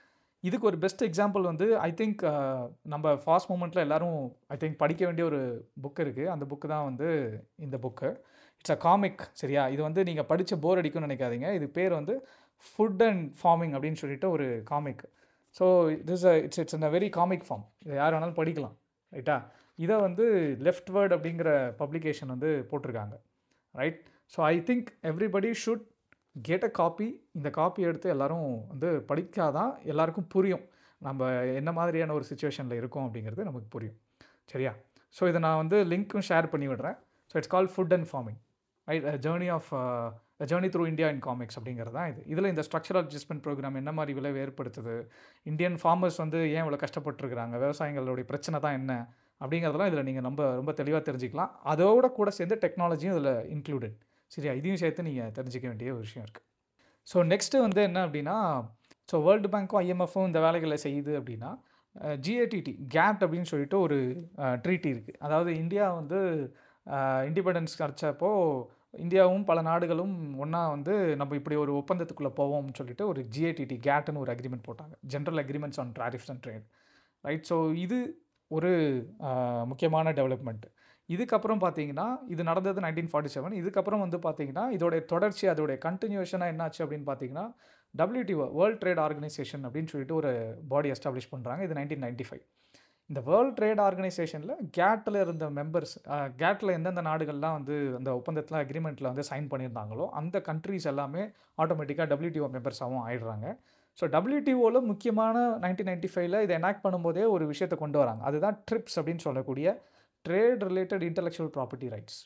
இதுக்கு ஒரு பெஸ்ட் எக்ஸாம்பிள் வந்து ஐ திங்க் நம்ம ஃபாஸ்ட் மூமெண்ட்டில் எல்லாரும் ஐ திங்க் படிக்க வேண்டிய ஒரு புக் இருக்குது அந்த புக்கு தான் வந்து இந்த புக்கு இட்ஸ் அ காமிக் சரியா இது வந்து நீங்கள் படித்து போர் அடிக்கும்னு நினைக்காதீங்க இது பேர் வந்து ஃபுட் அண்ட் ஃபார்மிங் அப்படின்னு சொல்லிட்டு ஒரு comic so it's it's it's a very comic form இதை யார் வேணாலும் படிக்கலாம் ரைட்டா இதை வந்து லெஃப்ட் வேர்ட் அப்படிங்கிற பப்ளிகேஷன் வந்து போட்டிருக்காங்க right so I think everybody should get a copy இந்த காப்பி எடுத்து எல்லாரும் வந்து படிக்காதான் எல்லாருக்கும் புரியும் நம்ம என்ன மாதிரியான ஒரு சுச்சுவேஷனில் இருக்கோம் அப்படிங்கிறது நமக்கு புரியும் சரியா ஸோ இதை நான் வந்து லிங்க்கும் ஷேர் பண்ணி விடுறேன் so it's call food and farming right journey of journey through India in comics அப்படிங்கிறது தான் இது இதில் இந்த ஸ்ட்ரக்சரல் அட்ஜஸ்ட்மெண்ட் ப்ரோக்ராம் என்ன மாதிரி விளைவு ஏற்படுத்துது இந்தியன் ஃபார்மர்ஸ் வந்து ஏன் இவ்வளோ கஷ்டப்பட்டுருக்குறாங்க விவசாயிகளுடைய பிரச்சனை தான் என்ன அப்படிங்கிறதெல்லாம் இதில் நீங்கள் ரொம்ப ரொம்ப தெளிவாக தெரிஞ்சுக்கலாம் அதோட கூட சேர்ந்து டெக்னாலஜியும் இதில் இன்க்ளூடட் சரியா இதையும் சேர்த்து நீங்கள் தெரிஞ்சிக்க வேண்டிய ஒரு விஷயம் இருக்குது ஸோ நெக்ஸ்ட்டு வந்து என்ன அப்படின்னா ஸோ வேர்ல்டு பேங்க்கும் ஐஎம்எஃப்பும் இந்த வேலைகளை செய்யுது அப்படின்னா ஜிஏடிடி கேட் அப்படின்னு சொல்லிட்டு ஒரு ட்ரீட்டி இருக்குது அதாவது இந்தியா வந்து இண்டிபெண்டன்ஸ் கிடச்சப்போ இந்தியாவும் பல நாடுகளும் ஒன்றா வந்து நம்ம இப்படி ஒரு ஒப்பந்தத்துக்குள்ளே போவோம்னு சொல்லிட்டு ஒரு ஜிஏடிடி கேட்னு ஒரு அக்ரிமெண்ட் போட்டாங்க general agreements on tariffs and trade right so இது ஒரு முக்கியமான டெவலப்மெண்ட் இதுக்கப்புறம் பார்த்தீங்கன்னா இது நடந்தது நைன்டீன் ஃபார்ட்டி செவன் இதுக்கப்புறம் வந்து பார்த்தீங்கன்னா இதோடைய தொடர்ச்சி அதோடைய கண்டினியூஷனாக என்னாச்சு அப்படின்னு பார்த்தீங்கன்னா டபிள்யூடிஓ வேர்ல்ட் ட்ரேட் ஆர்கனைசேஷன் அப்படின்னு சொல்லிட்டு ஒரு பாடி எஸ்டாப்ளிஷ் பண்ணுறாங்க இது நைன்டீன் நைன்டி ஃபைவ் இந்த வேர்ல்ட் ட்ரேட் ஆர்கனைசேஷனில் கேட்டில் இருந்த மெம்பர்ஸ் கேட்டில் எந்தெந்த நாடுகள்லாம் வந்து அந்த ஒப்பந்தத்தில் அக்ரிமெண்ட்டில் வந்து சைன் பண்ணியிருந்தாங்களோ அந்த கண்ட்ரீஸ் எல்லாமே ஆட்டோமேட்டிக்காக டபிள்யூடிஓ மெம்பர்ஸாகவும் ஆயிடுறாங்க ஸோ டபிள்யூடிஓவில் முக்கியமான நைன்டீன் நைன்டி ஃபைவ்ல இதை எனாக்ட் பண்ணும்போதே ஒரு விஷயத்தை கொண்டு வராங்க அதுதான் ட்ரிப்ஸ் அப்படின்னு சொல்லக்கூடிய trade related intellectual property rights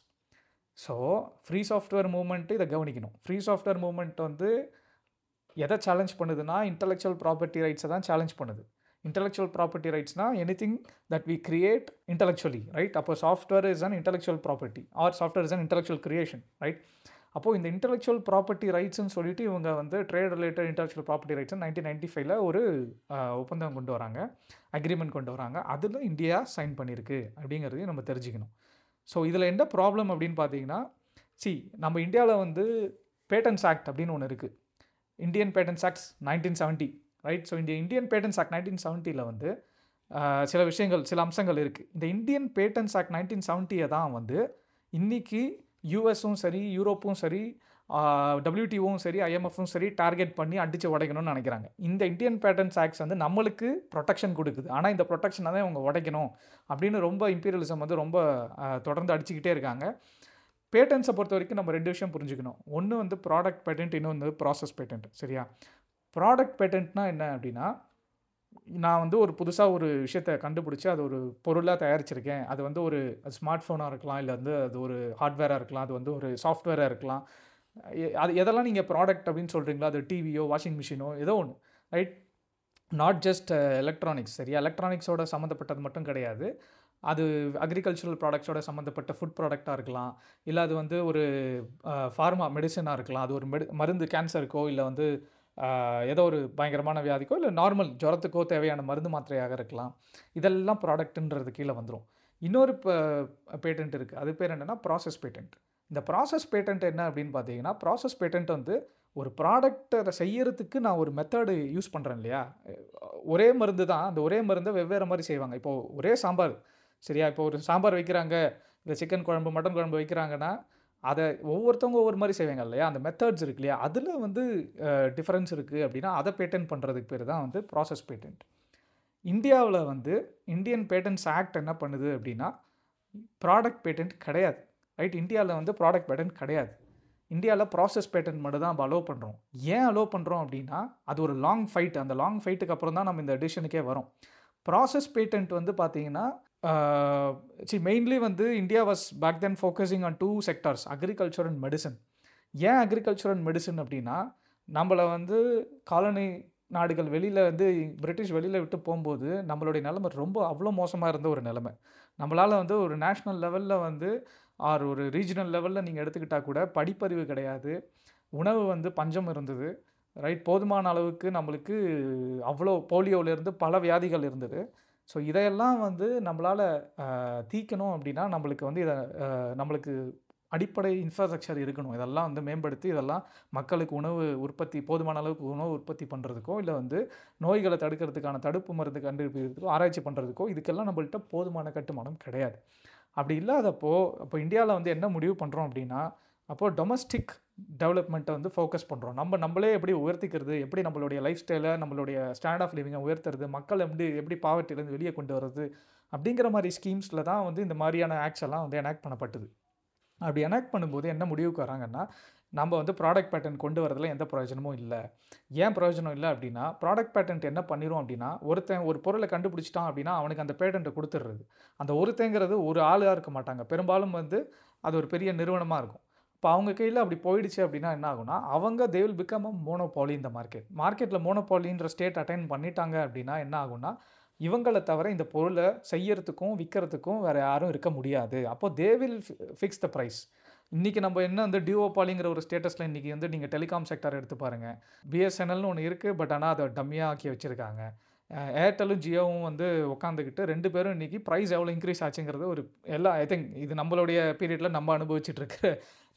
so free software movement இதை கவனிக்கணும் ஃப்ரீ சாஃப்ட்வேர் மூவ்மெண்ட் வந்து எதை சேலஞ்ச் பண்ணுதுன்னா இன்டெலெக்சுவல் ப்ராப்பர்ட்டி ரைட்ஸை தான் சேலஞ்ச் பண்ணுது இன்டெலெக்சுவல் ப்ராப்பர்ட்டி ரைட்ஸ்னால் any thing that we create intellectually right அப்போ software is an intellectual property or software is an intellectual creation right அப்போது இந்த இன்டெலெக்சுவல் ப்ராப்பர்ட்டி ரைட்ஸ்னு சொல்லிட்டு இவங்க வந்து trade related intellectual property rights nineteen ninety ஃபைவ்ல ஒரு ஒப்பந்தம் கொண்டு வராங்க அக்ரிமெண்ட் கொண்டு வராங்க அதில் இந்தியா சைன் பண்ணியிருக்கு அப்படிங்கிறதையும் நம்ம தெரிஞ்சுக்கணும் ஸோ இதில் என்ன ப்ராப்ளம் அப்படின்னு பார்த்தீங்கன்னா சி நம்ம இந்தியாவில் வந்து பேட்டன்ஸ் ஆக்ட் அப்படின்னு ஒன்று இருக்குது Indian patents acts nineteen seventy right so இந்த இந்தியன் பேட்டன்ஸ் ஆக்ட் நைன்டீன் செவன்ட்டியில் வந்து சில விஷயங்கள் சில அம்சங்கள் இருக்குது இந்த இந்தியன் பேட்டன்ஸ் ஆக்ட் நைன்டீன் செவன்ட்டியை தான் வந்து இன்றைக்கி யூஎஸும் சரி யூரோப்பும் சரி டபிள்யூடிஓவும் சரி ஐஎம்எஃப்பும் சரி டார்கெட் பண்ணி அடித்து உடைக்கணும்னு நினைக்கிறாங்க இந்த இந்தியன் பேட்டன்ஸ் ஆக்ட்ஸ் வந்து நம்மளுக்கு ப்ரொடெக்ஷன் கொடுக்குது ஆனால் இந்த ப்ரொடெக்ஷனை தான் இவங்க உடைக்கணும் அப்படின்னு ரொம்ப இம்பீரியலிசம் வந்து ரொம்ப தொடர்ந்து அடிச்சுக்கிட்டே இருக்காங்க பேட்டன்ஸை பொறுத்த வரைக்கும் நம்ம ரெண்டு விஷயம் புரிஞ்சுக்கணும் ஒன்று வந்து ப்ராடக்ட் பேட்டன்ட் இன்னொன்று வந்து ப்ராசஸ் பேட்டன்ட் சரியா ப்ராடக்ட் பேட்டன்ட்னா என்ன அப்படின்னா நான் வந்து ஒரு புதுசாக ஒரு விஷயத்தை கண்டுபிடிச்சி அது ஒரு பொருளாக தயாரிச்சிருக்கேன் அது வந்து ஒரு ஸ்மார்ட் ஃபோனாக இருக்கலாம் இல்லை வந்து அது ஒரு ஹார்ட்வேராக இருக்கலாம் அது வந்து ஒரு சாஃப்ட்வேராக இருக்கலாம் அது எதெல்லாம் நீங்கள் ப்ராடக்ட் அப்படின்னு சொல்கிறீங்களோ அது டிவியோ வாஷிங் மிஷினோ ஏதோ ஒன்று ரைட் நாட் ஜஸ்ட் எலக்ட்ரானிக்ஸ் சரியா எலக்ட்ரானிக்ஸோட சம்மந்தப்பட்டது மட்டும் கிடையாது அது அக்ரிகல்ச்சரல் ப்ராடக்ட்ஸோட சம்மந்தப்பட்ட ஃபுட் ப்ராடக்டாக இருக்கலாம் இல்லை அது வந்து ஒரு ஃபார்மா மெடிசனாக இருக்கலாம் அது ஒரு மெடி மருந்து கேன்சருக்கோ இல்லை வந்து ஏதோ ஒரு பயங்கரமான வியாதிக்கோ இல்லை நார்மல் ஜுரத்துக்கோ தேவையான மருந்து மாத்திரையாக இருக்கலாம் இதெல்லாம் ப்ராடக்ட்டுன்றது கீழே வந்துடும் இன்னொரு பேட்டன்ட் இருக்குது அது பேர் என்னென்னா ப்ராசஸ் பேட்டன்ட் இந்த ப்ராசஸ் பேட்டன்ட் என்ன அப்படின்னு பார்த்தீங்கன்னா ப்ராசஸ் பேட்டன்ட் வந்து ஒரு ப்ராடக்டை செய்யறதுக்கு நான் ஒரு மெத்தடு யூஸ் பண்ணுறேன் இல்லையா ஒரே மருந்து தான் அந்த ஒரே மருந்தை வெவ்வேறு மாதிரி செய்வாங்க இப்போது ஒரே சாம்பார் சரியா இப்போ ஒரு சாம்பார் வைக்கிறாங்க இல்லை சிக்கன் குழம்பு மட்டன் குழம்பு வைக்கிறாங்கன்னா அதை ஒவ்வொருத்தவங்க ஒவ்வொரு மாதிரி செய்வாங்க இல்லையா அந்த மெத்தட்ஸ் இருக்கு இல்லையா அதில் வந்து டிஃப்ரென்ஸ் இருக்குது அப்படின்னா அதை பேட்டன் பண்ணுறதுக்கு பேர் தான் வந்து ப்ராசஸ் பேட்டன்ட் இந்தியாவில் வந்து இந்தியன் பேட்டன்ஸ் ஆக்ட் என்ன பண்ணுது அப்படின்னா ப்ராடக்ட் பேட்டன்ட் கிடையாது ரைட் இந்தியாவில் வந்து ப்ராடக்ட் பேட்டன்ட் கிடையாது இந்தியாவில் ப்ராசஸ் பேட்டன்ட் மட்டும் தான் நம்ம அலோவ் பண்ணுறோம் ஏன் அலோவ் பண்ணுறோம் அப்படின்னா அது ஒரு லாங் ஃபைட் அந்த லாங் ஃபைட்டுக்கு அப்புறம் தான் நம்ம இந்த எடிஷனுக்கே வரும் ப்ராசஸ் பேட்டன்ட் வந்து பார்த்தீங்கன்னா சி மெயின்லி வந்து India was back then focusing on two sectors agriculture and medicine ஏன் அக்ரிகல்ச்சர் அண்ட் மெடிசன் அப்படின்னா நம்மளை வந்து காலனி நாடுகள் வெளியில் வந்து பிரிட்டிஷ் வெளியில் விட்டு போகும்போது நம்மளுடைய நிலைமை ரொம்ப அவ்வளோ மோசமாக இருந்த ஒரு நிலைமை நம்மளால் வந்து ஒரு நேஷ்னல் லெவலில் வந்து ஆர் ஒரு ரீஜனல் லெவலில் நீங்கள் எடுத்துக்கிட்டால் கூட படிப்பறிவு கிடையாது உணவு வந்து பஞ்சம் இருந்தது ரைட் போதுமான அளவுக்கு நம்மளுக்கு அவ்வளோ போலியோவிலேருந்து பல வியாதிகள் இருந்தது ஸோ இதையெல்லாம் வந்து நம்மளால் தீக்கணும் அப்படின்னா நம்மளுக்கு வந்து இதை நம்மளுக்கு அடிப்படை இன்ஃப்ராஸ்ட்ரக்சர் இருக்கணும் இதெல்லாம் வந்து மேம்படுத்தி இதெல்லாம் மக்களுக்கு உணவு உற்பத்தி போதுமான அளவுக்கு உணவு உற்பத்தி பண்ணுறதுக்கோ இல்லை வந்து நோய்களை தடுக்கிறதுக்கான தடுப்பு மருந்து கண்டுபிடிக்கிறதுக்கோ ஆராய்ச்சி பண்ணுறதுக்கோ இதுக்கெல்லாம் நம்மள்ட்ட போதுமான கட்டுமானம் கிடையாது அப்படி இல்லாதப்போ அப்போ இந்தியாவில் வந்து என்ன முடிவு பண்ணுறோம் அப்படின்னா அப்போது டொமஸ்டிக் டெவலப்மெண்ட்டை வந்து ஃபோக்கஸ் பண்ணுறோம் நம்ம நம்மளே எப்படி உயர்த்திக்கிறது எப்படி நம்மளுடைய லைஃப் ஸ்டைலை நம்மளுடைய ஸ்டாண்ட் ஆஃப் லிவிங்கை உயர்த்துறது மக்கள் எப்படி எப்படி பாவர்ட்டிலேருந்து வெளியே கொண்டு வர்றது அப்படிங்கிற மாதிரி ஸ்கீம்ஸில் தான் வந்து இந்த மாதிரியான ஆக்ட்ஸ் எல்லாம் வந்து எனாக்ட் பண்ணப்பட்டது அப்படி எனாக்ட் பண்ணும்போது என்ன முடிவுக்கு வராங்கன்னா நம்ம வந்து ப்ராடக்ட் பேட்டர்ன் கொண்டு வரதுல எந்த பிரயோஜனமும் இல்லை ஏன் பிரயோஜனம் இல்லை அப்படின்னா ப்ராடக்ட் பேட்டன்ட் என்ன பண்ணிரும் அப்படின்னா ஒருத்தன் ஒரு பொருளை கண்டுபிடிச்சிட்டான் அப்படின்னா அவனுக்கு அந்த பேட்டண்ட்டை கொடுத்துட்றது அந்த ஒருத்தங்கிறது ஒரு ஆளாக இருக்க மாட்டாங்க பெரும்பாலும் வந்து அது ஒரு பெரிய நிறுவனமாக இருக்கும் இப்போ அவங்க கையில் அப்படி போயிடுச்சு அப்படின்னா என்ன ஆகும்னா அவங்க they will become a monopoly இந்த மார்க்கெட் மார்க்கெட்டில் மோனோபாலின்ற ஸ்டேட் அட்டைன் பண்ணிட்டாங்க அப்படின்னா என்ன ஆகும்னா இவங்களை தவிர இந்த பொருளை செய்யறதுக்கும் விற்கிறதுக்கும் வேறு யாரும் இருக்க முடியாது அப்போ they will fix the price இன்றைக்கி நம்ம என்ன வந்து டிஓபாலிங்கிற ஒரு ஸ்டேட்டஸில் இன்றைக்கி வந்து நீங்கள் டெலிகாம் செக்டர் எடுத்து பாருங்கள் பிஎஸ்என்எல்னு ஒன்று இருக்குது பட் ஆனால் அதை டம்மியாக ஆக்கி வச்சுருக்காங்க ஏர்டெல்லும் ஜியோவும் வந்து உட்காந்துக்கிட்டு ரெண்டு பேரும் இன்றைக்கி ப்ரைஸ் எவ்வளோ இன்க்ரீஸ் ஆச்சுங்கிறது ஒரு எல்லா ஐ திங்க் இது நம்மளுடைய பீரியடில் நம்ம அனுபவிச்சுட்டு இருக்கிற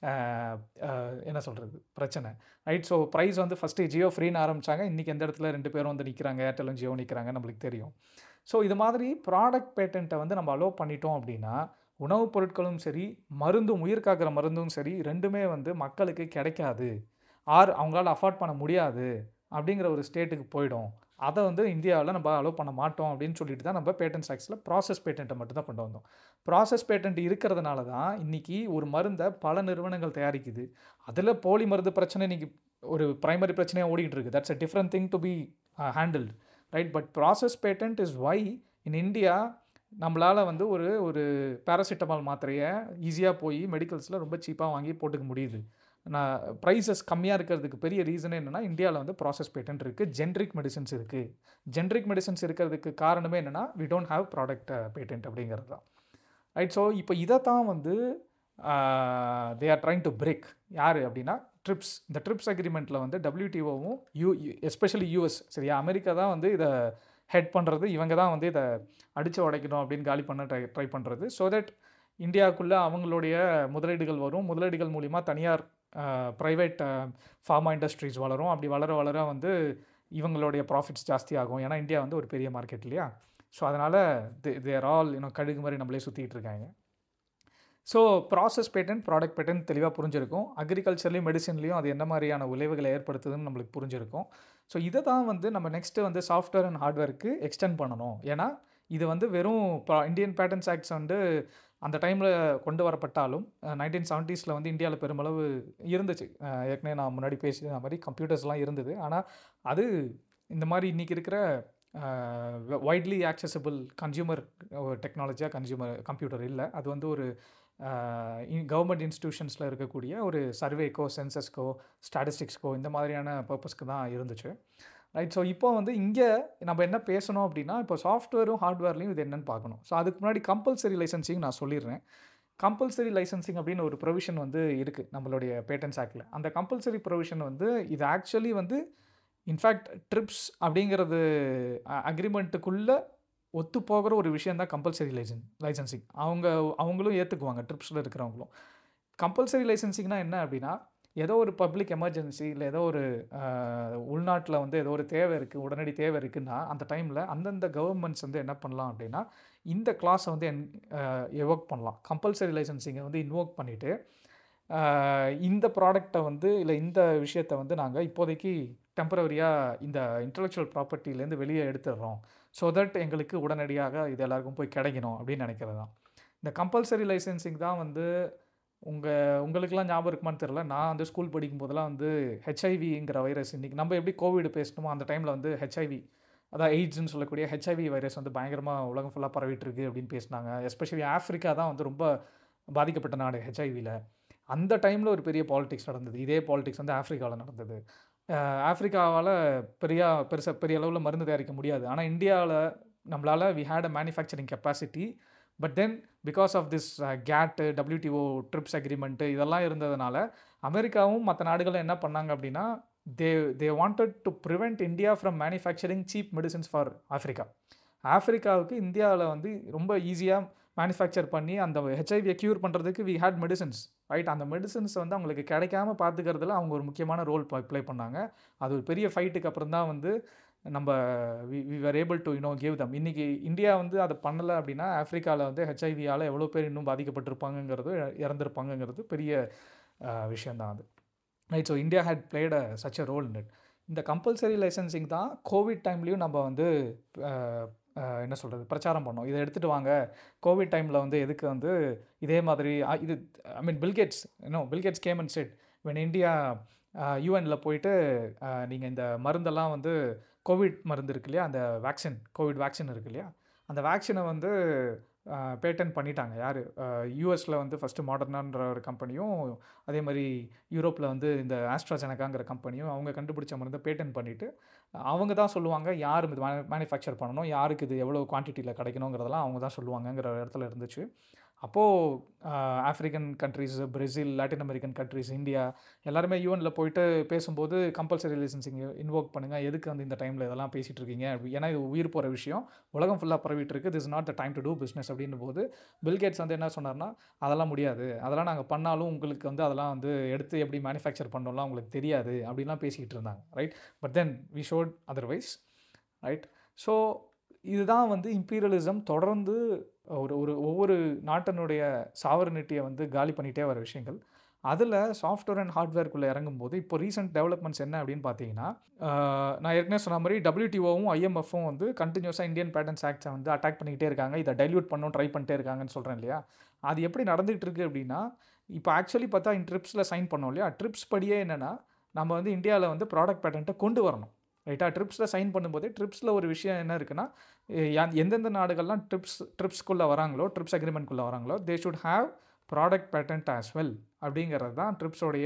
என்ன சொல்கிறது பிரச்சனை ரைட் ஸோ ப்ரைஸ் வந்து ஃபஸ்ட்டு ஜியோ ஃப்ரீன்னு ஆரம்பித்தாங்க இன்றைக்கி எந்த இடத்துல ரெண்டு பேரும் வந்து நிற்கிறாங்க ஏர்டெல்லும் ஜியோ நிற்கிறாங்க நம்மளுக்கு தெரியும் ஸோ இது மாதிரி ப்ராடக்ட் பேட்டண்ட்டை வந்து நம்ம அலோவ் பண்ணிட்டோம் அப்படின்னா உணவுப் பொருட்களும் சரி மருந்தும் உயிர் காக்கிற மருந்தும் சரி ரெண்டுமே வந்து மக்களுக்கு கிடைக்காது ஆர் அவங்களால அஃபோர்ட் பண்ண முடியாது அப்படிங்கிற ஒரு ஸ்டேட்டுக்கு போயிடும் அதை வந்து இந்தியாவில் நம்ம அலோவ் பண்ண மாட்டோம் அப்படின்னு சொல்லிட்டு தான் நம்ம பேட்டன்ட் ஆக்ஸில் ப்ராசஸ் பேட்டண்ட்டை மட்டும் தான் கொண்டு வந்தோம் ப்ராசஸ் பேட்டன்ட் இருக்கிறதுனால தான் இன்றைக்கி ஒரு மருந்தை பல நிறுவனங்கள் தயாரிக்குது அதில் போலி மருந்து பிரச்சனை இன்றைக்கி ஒரு ப்ரைமரி பிரச்சனையாக ஓடிக்கிட்டு இருக்குது that's a different thing to be handled right but process patent is why in India நம்மளால் வந்து ஒரு ஒரு பேராசிட்டமால் மாத்திரையை ஈஸியாக போய் மெடிக்கல்ஸில் ரொம்ப சீப்பாக வாங்கி போட்டுக்க முடியுது நான் ப்ரைஸஸ் கம்மியாக இருக்கிறதுக்கு பெரிய ரீசன் என்னென்னா இந்தியாவில் வந்து ப்ராசஸ் பேட்டன்ட் இருக்குது ஜென்ரிக் மெடிசன்ஸ் இருக்குது ஜென்ரிக் மெடிசன்ஸ் இருக்கிறதுக்கு காரணமே என்னென்னா we don't have product patent அப்படிங்கிறது தான் ரைட் ஸோ இப்போ இதை தான் வந்து they are trying to break யார் அப்படின்னா ட்ரிப்ஸ் இந்த ட்ரிப்ஸ் அக்ரிமெண்ட்டில் வந்து டபிள்யூடிஓவும் யூ எஸ்பெஷலி யூஎஸ் சரியா அமெரிக்கா தான் வந்து இதை ஹெட் பண்ணுறது இவங்க தான் வந்து இதை அடித்து உடைக்கணும் அப்படின்னு காலி பண்ண ட்ரை ட்ரை பண்ணுறது ஸோ தட் இந்தியாவுக்குள்ளே அவங்களுடைய முதலீடுகள் வரும் முதலீடுகள் மூலிமா தனியார் ப்ரைவேட் ஃபார்மா இண்டஸ்ட்ரீஸ் வளரும் அப்படி வளர வளர வந்து இவங்களுடைய ப்ராஃபிட்ஸ் ஜாஸ்தி ஆகும் ஏன்னா இந்தியா வந்து ஒரு பெரிய மார்க்கெட் இல்லையா ஸோ அதனால் தே தேர் ஆல் இன்னும் கடுகு மாதிரி நம்மளே சுற்றிட்டு இருக்காங்க so process patent product patent தெளிவாக புரிஞ்சிருக்கும் அக்ரிகல்ச்சர்லேயும் மெடிசன்லேயும் அது என்ன மாதிரியான விளைவுகளை ஏற்படுத்துதுன்னு நம்மளுக்கு புரிஞ்சிருக்கும் ஸோ இதை தான் வந்து நம்ம நெக்ஸ்ட்டு வந்து சாஃப்ட்வேர் அண்ட் ஹார்ட்வேருக்கு எக்ஸ்டெண்ட் பண்ணணும் ஏன்னா இது வந்து வெறும் இந்தியன் பேட்டன்ஸ் ஆக்ட்ஸ் வந்து அந்த டைமில் கொண்டு வரப்பட்டாலும் நைன்டீன் செவன்ட்டீஸில் வந்து இந்தியாவில் பெருமளவு இருந்துச்சு ஏற்கனவே நான் முன்னாடி பேசின மாதிரி கம்ப்யூட்டர்ஸ்லாம் இருந்தது ஆனால் அது இந்த மாதிரி இன்றைக்கி இருக்கிற வைட்லி ஆக்சசபிள் கன்சியூமர் டெக்னாலஜியாக கன்சியூமர் கம்ப்யூட்டர் இல்லை அது வந்து ஒரு கவர்மெண்ட் இன்ஸ்டியூஷன்ஸில் இருக்கக்கூடிய ஒரு சர்வேக்கோ சென்சஸ்க்கோ ஸ்டாட்டிஸ்டிக்ஸ்க்கோ இந்த மாதிரியான பர்பஸ்க்கு தான் இருந்துச்சு ரைட் ஸோ இப்போ வந்து இங்கே நம்ம என்ன பேசணும் அப்படின்னா இப்போ சாஃப்ட்வேரும் ஹார்ட்வேர்லையும் இது என்னென்னு பார்க்கணும் ஸோ அதுக்கு முன்னாடி கம்பல்சரி லைசன்சிங் நான் சொல்லிடுறேன் கம்பல்சரி லைசன்சிங் அப்படின்னு ஒரு ப்ரொவிஷன் வந்து இருக்குது நம்மளுடைய பேட்டன்ஸ் ஆக்டில் அந்த கம்பல்சரி ப்ரொவிஷன் வந்து இது ஆக்சுவலி வந்து இன்ஃபேக்ட் ட்ரிப்ஸ் அப்படிங்கிறது அக்ரிமெண்ட்டுக்குள்ளே ஒத்து போகிற ஒரு விஷயம் தான் கம்பல்சரி லைசன் லைசன்சிங் அவங்க அவங்களும் ஏற்றுக்குவாங்க ட்ரிப்ஸில் இருக்கிறவங்களும் கம்பல்சரி லைசன்சிங்னா என்ன அப்படின்னா ஏதோ ஒரு பப்ளிக் எமர்ஜென்சி இல்லை ஏதோ ஒரு உள்நாட்டில் வந்து ஏதோ ஒரு தேவை இருக்குது உடனடி தேவை இருக்குன்னா அந்த டைமில் அந்தந்த கவர்மெண்ட்ஸ் வந்து என்ன பண்ணலாம் அப்படின்னா இந்த கிளாஸை வந்து என் எவோக் பண்ணலாம் கம்பல்சரி லைசன்சிங்கை வந்து இன்வோக் பண்ணிவிட்டு இந்த ப்ராடக்டை வந்து இல்லை இந்த விஷயத்தை வந்து நாங்கள் இப்போதைக்கு டெம்பரவரியாக இந்த இன்டலெக்சுவல் ப்ராப்பர்ட்டிலேருந்து வெளியே எடுத்துடுறோம் ஸோ தட் எங்களுக்கு உடனடியாக இது எல்லாருக்கும் போய் கிடைக்கணும் அப்படின்னு நினைக்கிறது தான் இந்த கம்பல்சரி லைசன்சிங் தான் வந்து உங்கள் உங்களுக்கெல்லாம் ஞாபகம் இருக்குமான்னு தெரில நான் வந்து ஸ்கூல் படிக்கும் போதெல்லாம் வந்து ஹெச்ஐவிங்கிற வைரஸ் இன்றைக்கி நம்ம எப்படி கோவிட் பேசணுமோ அந்த டைமில் வந்து ஹெச்ஐவி அதான் எய்ட்ஸ்னு சொல்லக்கூடிய ஹெச்ஐவி வைரஸ் வந்து பயங்கரமாக உலகம் ஃபுல்லாக பரவிட்டு இருக்கு அப்படின்னு பேசினாங்க எஸ்பெஷலி ஆஃப்ரிக்கா தான் வந்து ரொம்ப பாதிக்கப்பட்ட நாடு ஹெச்ஐவியில் அந்த டைமில் ஒரு பெரிய பாலிடிக்ஸ் நடந்தது இதே பாலிடிக்ஸ் வந்து ஆஃப்ரிக்காவில் நடந்தது ஆஃப்ரிக்காவால் பெரிய பெருசாக பெரிய அளவில் மருந்து தயாரிக்க முடியாது ஆனால் இந்தியாவில் நம்மளால் we had a manufacturing capacity but then because of this GATT WTO TRIPS agreement இதெல்லாம் இருந்ததுனால அமெரிக்காவும் மற்ற நாடுகளும் என்ன பண்ணாங்க அப்படின்னா they they wanted to prevent India from manufacturing cheap medicines for Africa ஆஃப்ரிக்காவுக்கு இந்தியாவில் வந்து ரொம்ப ஈஸியாக மேனுஃபேக்சர் பண்ணி அந்த ஹெச்ஐவியை க்யூர் பண்ணுறதுக்கு வி ஹேட் மெடிசன்ஸ் ரைட் அந்த மெடிசன்ஸ் வந்து அவங்களுக்கு கிடைக்காம பார்த்துக்கிறதுல அவங்க ஒரு முக்கியமான ரோல் ப்ளே பண்ணாங்க அது ஒரு பெரிய ஃபைட்டுக்கு அப்புறம் தான் வந்து நம்ம we we are able to you know give them இன்றைக்கி இந்தியா வந்து அதை பண்ணலை அப்படின்னா ஆஃப்ரிக்காவில் வந்து ஹெச்ஐவியால் எவ்வளோ பேர் இன்னும் பாதிக்கப்பட்டிருப்பாங்கங்கிறது இறந்துருப்பாங்கங்கிறது பெரிய விஷயந்தான் அது right so India had played a such a role in it இந்த கம்பல்சரி லைசன்சிங் தான் கோவிட் டைம்லேயும் நம்ம வந்து என்ன சொல்கிறது பிரச்சாரம் பண்ணோம் இதை எடுத்துகிட்டு வாங்க கோவிட் டைமில் வந்து எதுக்கு வந்து இதே மாதிரி இது ஐ மீன் பில்கேட்ஸ் இன்னும் Bill Gates came and said when India யூஎனில் போயிட்டு நீங்கள் இந்த மருந்தெல்லாம் வந்து கோவிட் மருந்து இருக்கு இல்லையா அந்த வேக்சின் கோவிட் வேக்சின் இருக்கு இல்லையா அந்த வேக்சினை வந்து பேட்டன் பண்ணிட்டாங்க யார் யூஎஸில் வந்து ஃபஸ்ட்டு மாடர்னான்ற ஒரு கம்பெனியும் அதே மாதிரி யூரோப்பில் வந்து இந்த ஆஸ்ட்ராஜெனக்காங்கிற கம்பெனியும் அவங்க கண்டுபிடிச்ச மருந்தை பேட்டன் பண்ணிவிட்டு அவங்க தான் சொல்லுவாங்க யார் இது மேனுஃபேக்சர் பண்ணணும் யாருக்கு இது எவ்வளோ குவான்டிட்டியில் கிடைக்கணுங்கிறதெல்லாம் அவங்க தான் சொல்லுவாங்கங்கிற இடத்துல இருந்துச்சு அப்போது African countries Brazil Latin American countries India எல்லாருமே யூஎனில் போயிட்டு பேசும்போது கம்பல்சரி லைசன்சிங் இன்வோக் பண்ணுங்கள் எதுக்கு வந்து இந்த டைமில் இதெல்லாம் பேசிகிட்டு இருக்கீங்க ஏன்னா இது உயிர் போகிற விஷயம் உலகம் ஃபுல்லாக பரவிட்டு இருக்கு this not the time to do business அப்படின்னும் போது பில்கேட்ஸ் வந்து என்ன சொன்னார்னா அதெல்லாம் முடியாது அதெல்லாம் நாங்கள் பண்ணாலும் உங்களுக்கு வந்து அதெல்லாம் வந்து எடுத்து எப்படி மேனுஃபேக்சர் பண்ணோம்லாம் உங்களுக்கு தெரியாது அப்படின்லாம் பேசிக்கிட்டு இருந்தாங்க right but then we showed otherwise right so இதுதான் வந்து இம்பீரியலிசம் தொடர்ந்து ஒரு ஒரு ஒவ்வொரு நாட்டினுடைய சாவரனிட்டியை வந்து காலி பண்ணிகிட்டே வர விஷயங்கள் அதில் சாஃப்ட்வேர் அண்ட் ஹார்ட்வேர்க்குள்ளே இறங்கும்போது இப்போ ரீசெண்ட் டெவலப்மெண்ட்ஸ் என்ன அப்படின்னு பார்த்தீங்கன்னா நான் ஏற்கனவே சொன்ன மாதிரி டபிள்யூடிஓவும் ஐஎம்எஃப்பும் வந்து கண்டினியூஸாக இந்தியன் பேட்டன்ஸ் ஆக்ட்ஸை வந்து அட்டாக் பண்ணிக்கிட்டே இருக்காங்க இதை டைல்யூட் பண்ணணும் ட்ரை பண்ணிட்டே இருக்காங்கன்னு சொல்கிறேன் இல்லையா அது எப்படி நடந்துகிட்டு இருக்கு அப்படின்னா இப்போ ஆக்சுவலி பார்த்தா இந்த ட்ரிப்ஸில் சைன் பண்ணோம் இல்லையா ட்ரிப்ஸ் படியே என்னென்னா நம்ம வந்து இந்தியாவில் வந்து ப்ராடக்ட் பேட்டன்ட்டை கொண்டு வரணும் ரைட்டா ட்ரிப்ஸில் சைன் பண்ணும்போது ட்ரிப்ஸில் ஒரு விஷயம் என்ன இருக்குன்னா எந்தெந்த நாடுகள்லாம் ட்ரிப்ஸ் ட்ரிப்ஸ்க்குள்ளே வராங்களோ ட்ரிப்ஸ் அக்ரிமெண்ட்குள்ளே வராங்களோ they should have product patent as well அப்படிங்கிறது தான் ட்ரிப்ஸோடைய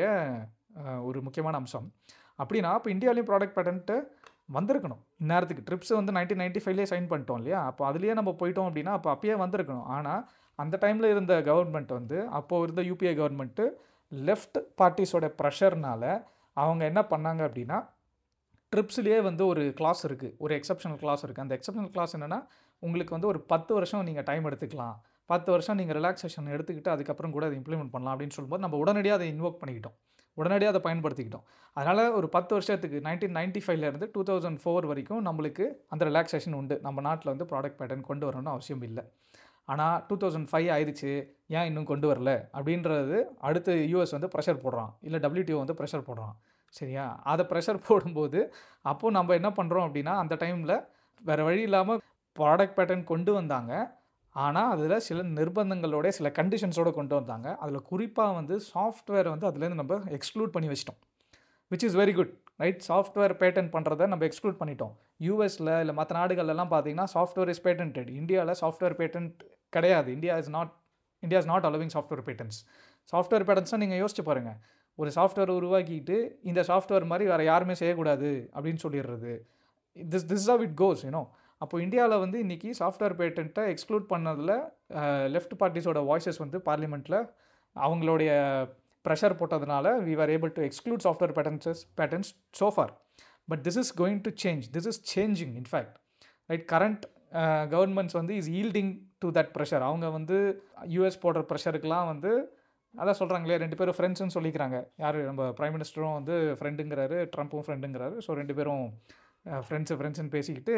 ஒரு முக்கியமான அம்சம் அப்படின்னா இப்போ இந்தியாவிலையும் ப்ராடக்ட் பேட்டன்ட்டு வந்திருக்கணும் இந்நேரத்துக்கு ட்ரிப்ஸ் வந்து நைன்டீன் நைன்ட்டி ஃபைவ்லேயே சைன் பண்ணிட்டோம் இல்லையா அப்போ அதுலேயே நம்ம போயிட்டோம் அப்படின்னா அப்போ அப்பயே வந்திருக்கணும் ஆனால் அந்த டைமில் இருந்த கவர்மெண்ட் வந்து அப்போது இருந்த யூபிஏ கவர்மெண்ட்டு லெஃப்ட் பார்ட்டிஸோட ப்ரெஷர்னால் அவங்க என்ன பண்ணாங்க அப்படின்னா ட்ரிப்ஸ்லேயே வந்து ஒரு கிளாஸ் இருக்குது ஒரு எக்ஸப்ஷனல் கிளாஸ் இருக்குது அந்த எக்ஸப்ஷனல் கிளாஸ் என்னென்னா உங்களுக்கு வந்து ஒரு பத்து வருஷம் நீங்கள் டைம் எடுத்துக்கலாம் பத்து வருஷம் நீங்கள் ரிலாக்ஸேஷன் எடுத்துக்கிட்டு அதுக்கப்புறம் கூட அதை இம்ப்ளிமெண்ட் பண்ணலாம் அப்படின்னு சொல்லும்போது நம்ம உடனடியாக அதை இன்வோக் பண்ணிக்கிட்டோம் உடனடியாக அதை பயன்படுத்திக்கிட்டோம் அதனால் ஒரு பத்து வருஷத்துக்கு நைன்டீன் நைன்ட்டி ஃபைவ்லேருந்து டூ தௌசண்ட் ஃபோர் வரைக்கும் நம்மளுக்கு அந்த ரிலாக்ஸேஷன் உண்டு நம்ம நாட்டில் வந்து ப்ராடக்ட் பேட்டர்ன் கொண்டு வரணும்னு அவசியம் இல்லை ஆனால் டூ தௌசண்ட் ஃபைவ் ஆயிடுச்சு ஏன் இன்னும் கொண்டு வரல அப்படின்றது அடுத்து யூஎஸ் வந்து ப்ரெஷர் போடுறான் இல்லை டபிள்யூடிஓ வந்து ப்ரெஷர் போடுறான் சரியா அதை ப்ரெஷர் போடும்போது அப்போது நம்ம என்ன பண்ணுறோம் அப்படின்னா அந்த டைமில் வேறு வழி இல்லாமல் ப்ராடக்ட் பேட்டர்ன் கொண்டு வந்தாங்க ஆனால் அதில் சில நிர்பந்தங்களோட சில கண்டிஷன்ஸோடு கொண்டு வந்தாங்க அதில் குறிப்பாக வந்து சாஃப்ட்வேர் வந்து அதுலேருந்து நம்ம எக்ஸ்க்ளூட் பண்ணி வச்சிட்டோம் which is very good right software patent பண்ணுறதை நம்ம எக்ஸ்க்ளூட் பண்ணிட்டோம் யூஎஸில் இல்லை மற்ற நாடுகள்லாம் பார்த்தீங்கன்னா சாஃப்ட்வேர் இஸ் பேட்டன்டட் இந்தியாவில் சாஃப்ட்வேர் பேட்டன்ட் கிடையாது India is not India is not allowing software patents software பேட்டன்ஸாக நீங்கள் யோசிச்சு பாருங்கள் ஒரு சாஃப்ட்வேர் உருவாக்கிட்டு இந்த சாஃப்ட்வேர் மாதிரி வேறு யாருமே செய்யக்கூடாது அப்படின்னு சொல்லிடுறது this this how it goes you know அப்போ இந்தியாவில் வந்து இன்றைக்கி சாஃப்ட்வேர் பேட்டன்ட்டை எக்ஸ்க்ளூட் பண்ணதில் லெஃப்ட் பார்ட்டிஸோட வாய்ஸஸ் வந்து பார்லிமெண்ட்டில் அவங்களுடைய ப்ரெஷர் போட்டதுனால we are able to exclude software patents patents so far but this is going to change this is changing in fact right current governments வந்து is yielding to that pressure அவங்க வந்து US போடுற ப்ரெஷருக்கெலாம் வந்து அதான் சொல்கிறாங்களே ரெண்டு பேரும் ஃப்ரெண்ட்ஸ்னு சொல்லிக்கிறாங்க யார் நம்ம ப்ரைம் மினிஸ்டரும் வந்து ஃப்ரெண்டுங்கிறாரு ட்ரம்ப்பும் ஃப்ரெண்டுங்கிறாரு ஸோ ரெண்டு பேரும் ஃப்ரெண்ட்ஸு ஃப்ரெண்ட்ஸ்னு பேசிக்கிட்டு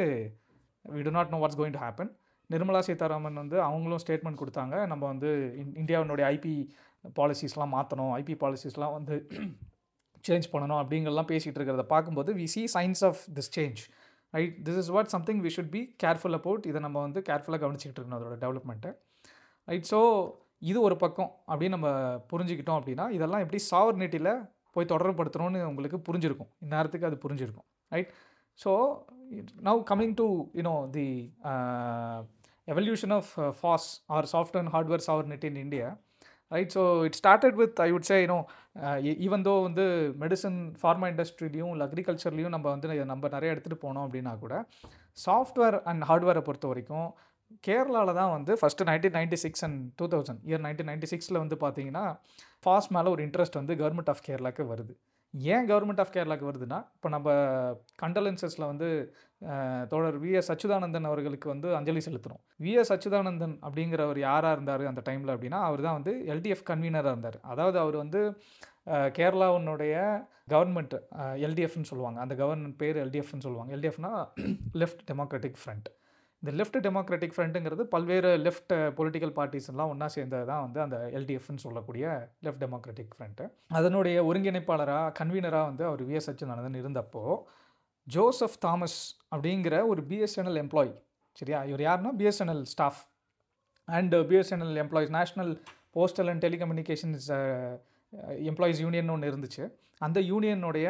we do not know what's going to happen Nirmala Sitharaman வந்து அவங்களும் ஸ்டேட்மெண்ட் கொடுத்தாங்க நம்ம வந்து இந்தியாவினுடைய ஐபி பாலிசிஸ்லாம் மாற்றணும் ஐபி பாலிசிஸ்லாம் வந்து சேஞ்ச் பண்ணணும் அப்படிங்கிறலாம் பேசிகிட்டு இருக்கிறத பார்க்கும்போது we see signs of this change right this is what something we should be careful about இதை நம்ம வந்து கேர்ஃபுல்லாக கவனிச்சிக்கிட்டு இருக்கணும் அதோட டெவலப்மெண்ட்டை ரைட் ஸோ இது ஒரு பக்கம் அப்படின்னு நம்ம புரிஞ்சுக்கிட்டோம் அப்படின்னா இதெல்லாம் எப்படி சாவர்னிட்டியில் போய் தொடர்படுத்தணும்னு உங்களுக்கு புரிஞ்சிருக்கும் இந்நேரத்துக்கு அது புரிஞ்சிருக்கும் right so now coming to you know the evolution of FOSS or software and hardware sovereignty in India right so it started with I would say you know even though வந்து மெடிசன் ஃபார்மா இண்டஸ்ட்ரிலையும் இல்லை அக்ரிகல்ச்சர்லையும் நம்ம வந்து நம்ம நிறைய எடுத்துகிட்டு போனோம் அப்படின்னா கூட சாஃப்ட்வேர் அண்ட் ஹார்ட்வேரை பொறுத்த வரைக்கும் கேரளாவில் தான் வந்து first nineteen ninety six and two thousand year nineteen ninety சிக்ஸில் வந்து பார்த்தீங்கன்னா ஃபாஸ்ட் மேலே ஒரு இன்ட்ரெஸ்ட் வந்து கவர்மெண்ட் ஆஃப் கேரளாவுக்கு வருது ஏன் கவர்மெண்ட் ஆஃப் கேரளாவுக்கு வருதுன்னா இப்போ நம்ம கண்டலன்சஸில் வந்து அஹ், தோழர் வி எஸ் அச்சுதானந்தன் அவர்களுக்கு வந்து அஞ்சலி செலுத்துகிறோம் வி எஸ் அச்சுதானந்தன் அப்படிங்கிறவர் யாராக இருந்தார் அந்த டைமில் அப்படின்னா அவர் தான் வந்து எல்டிஎஃப் கன்வீனராக இருந்தார் அதாவது அவர் வந்து அஹ், கேரளாவினுடைய கவர்மெண்ட் எல்டிஎஃப்னு சொல்லுவாங்க அந்த கவர்மெண்ட் பேர் எல்டிஎஃப்னு சொல்லுவாங்க எல்டிஎஃப்னா லெஃப்ட் டெமோக்ராட்டிக் ஃப்ரண்ட் இந்த லெஃப்ட் டெமோக்ராட்டிக் ஃப்ரண்ட்டுங்கிறது பல்வேறு லெஃப்ட் பொலிட்டிக்கல் பார்ட்டிஸ் எல்லாம் ஒன்றா சேர்ந்தது தான் வந்து அந்த எல்டிஎஃப்னு சொல்லக்கூடிய லெஃப்ட் டெமோக்ராட்டிக் ஃப்ரண்ட்டு அதனுடைய ஒருங்கிணைப்பாளராக கன்வீனராக வந்து அவர் விஎஸ் அச்சுதானந்தன் இருந்தப்போ ஜோசப் தாமஸ் அப்படிங்கிற ஒரு பிஎஸ்என்எல் எம்ப்ளாயி சரியா இவர் யாருன்னா BSNL staff and BSNL employees national postal and telecommunications employees union ஒன்று இருந்துச்சு அந்த யூனியனுடைய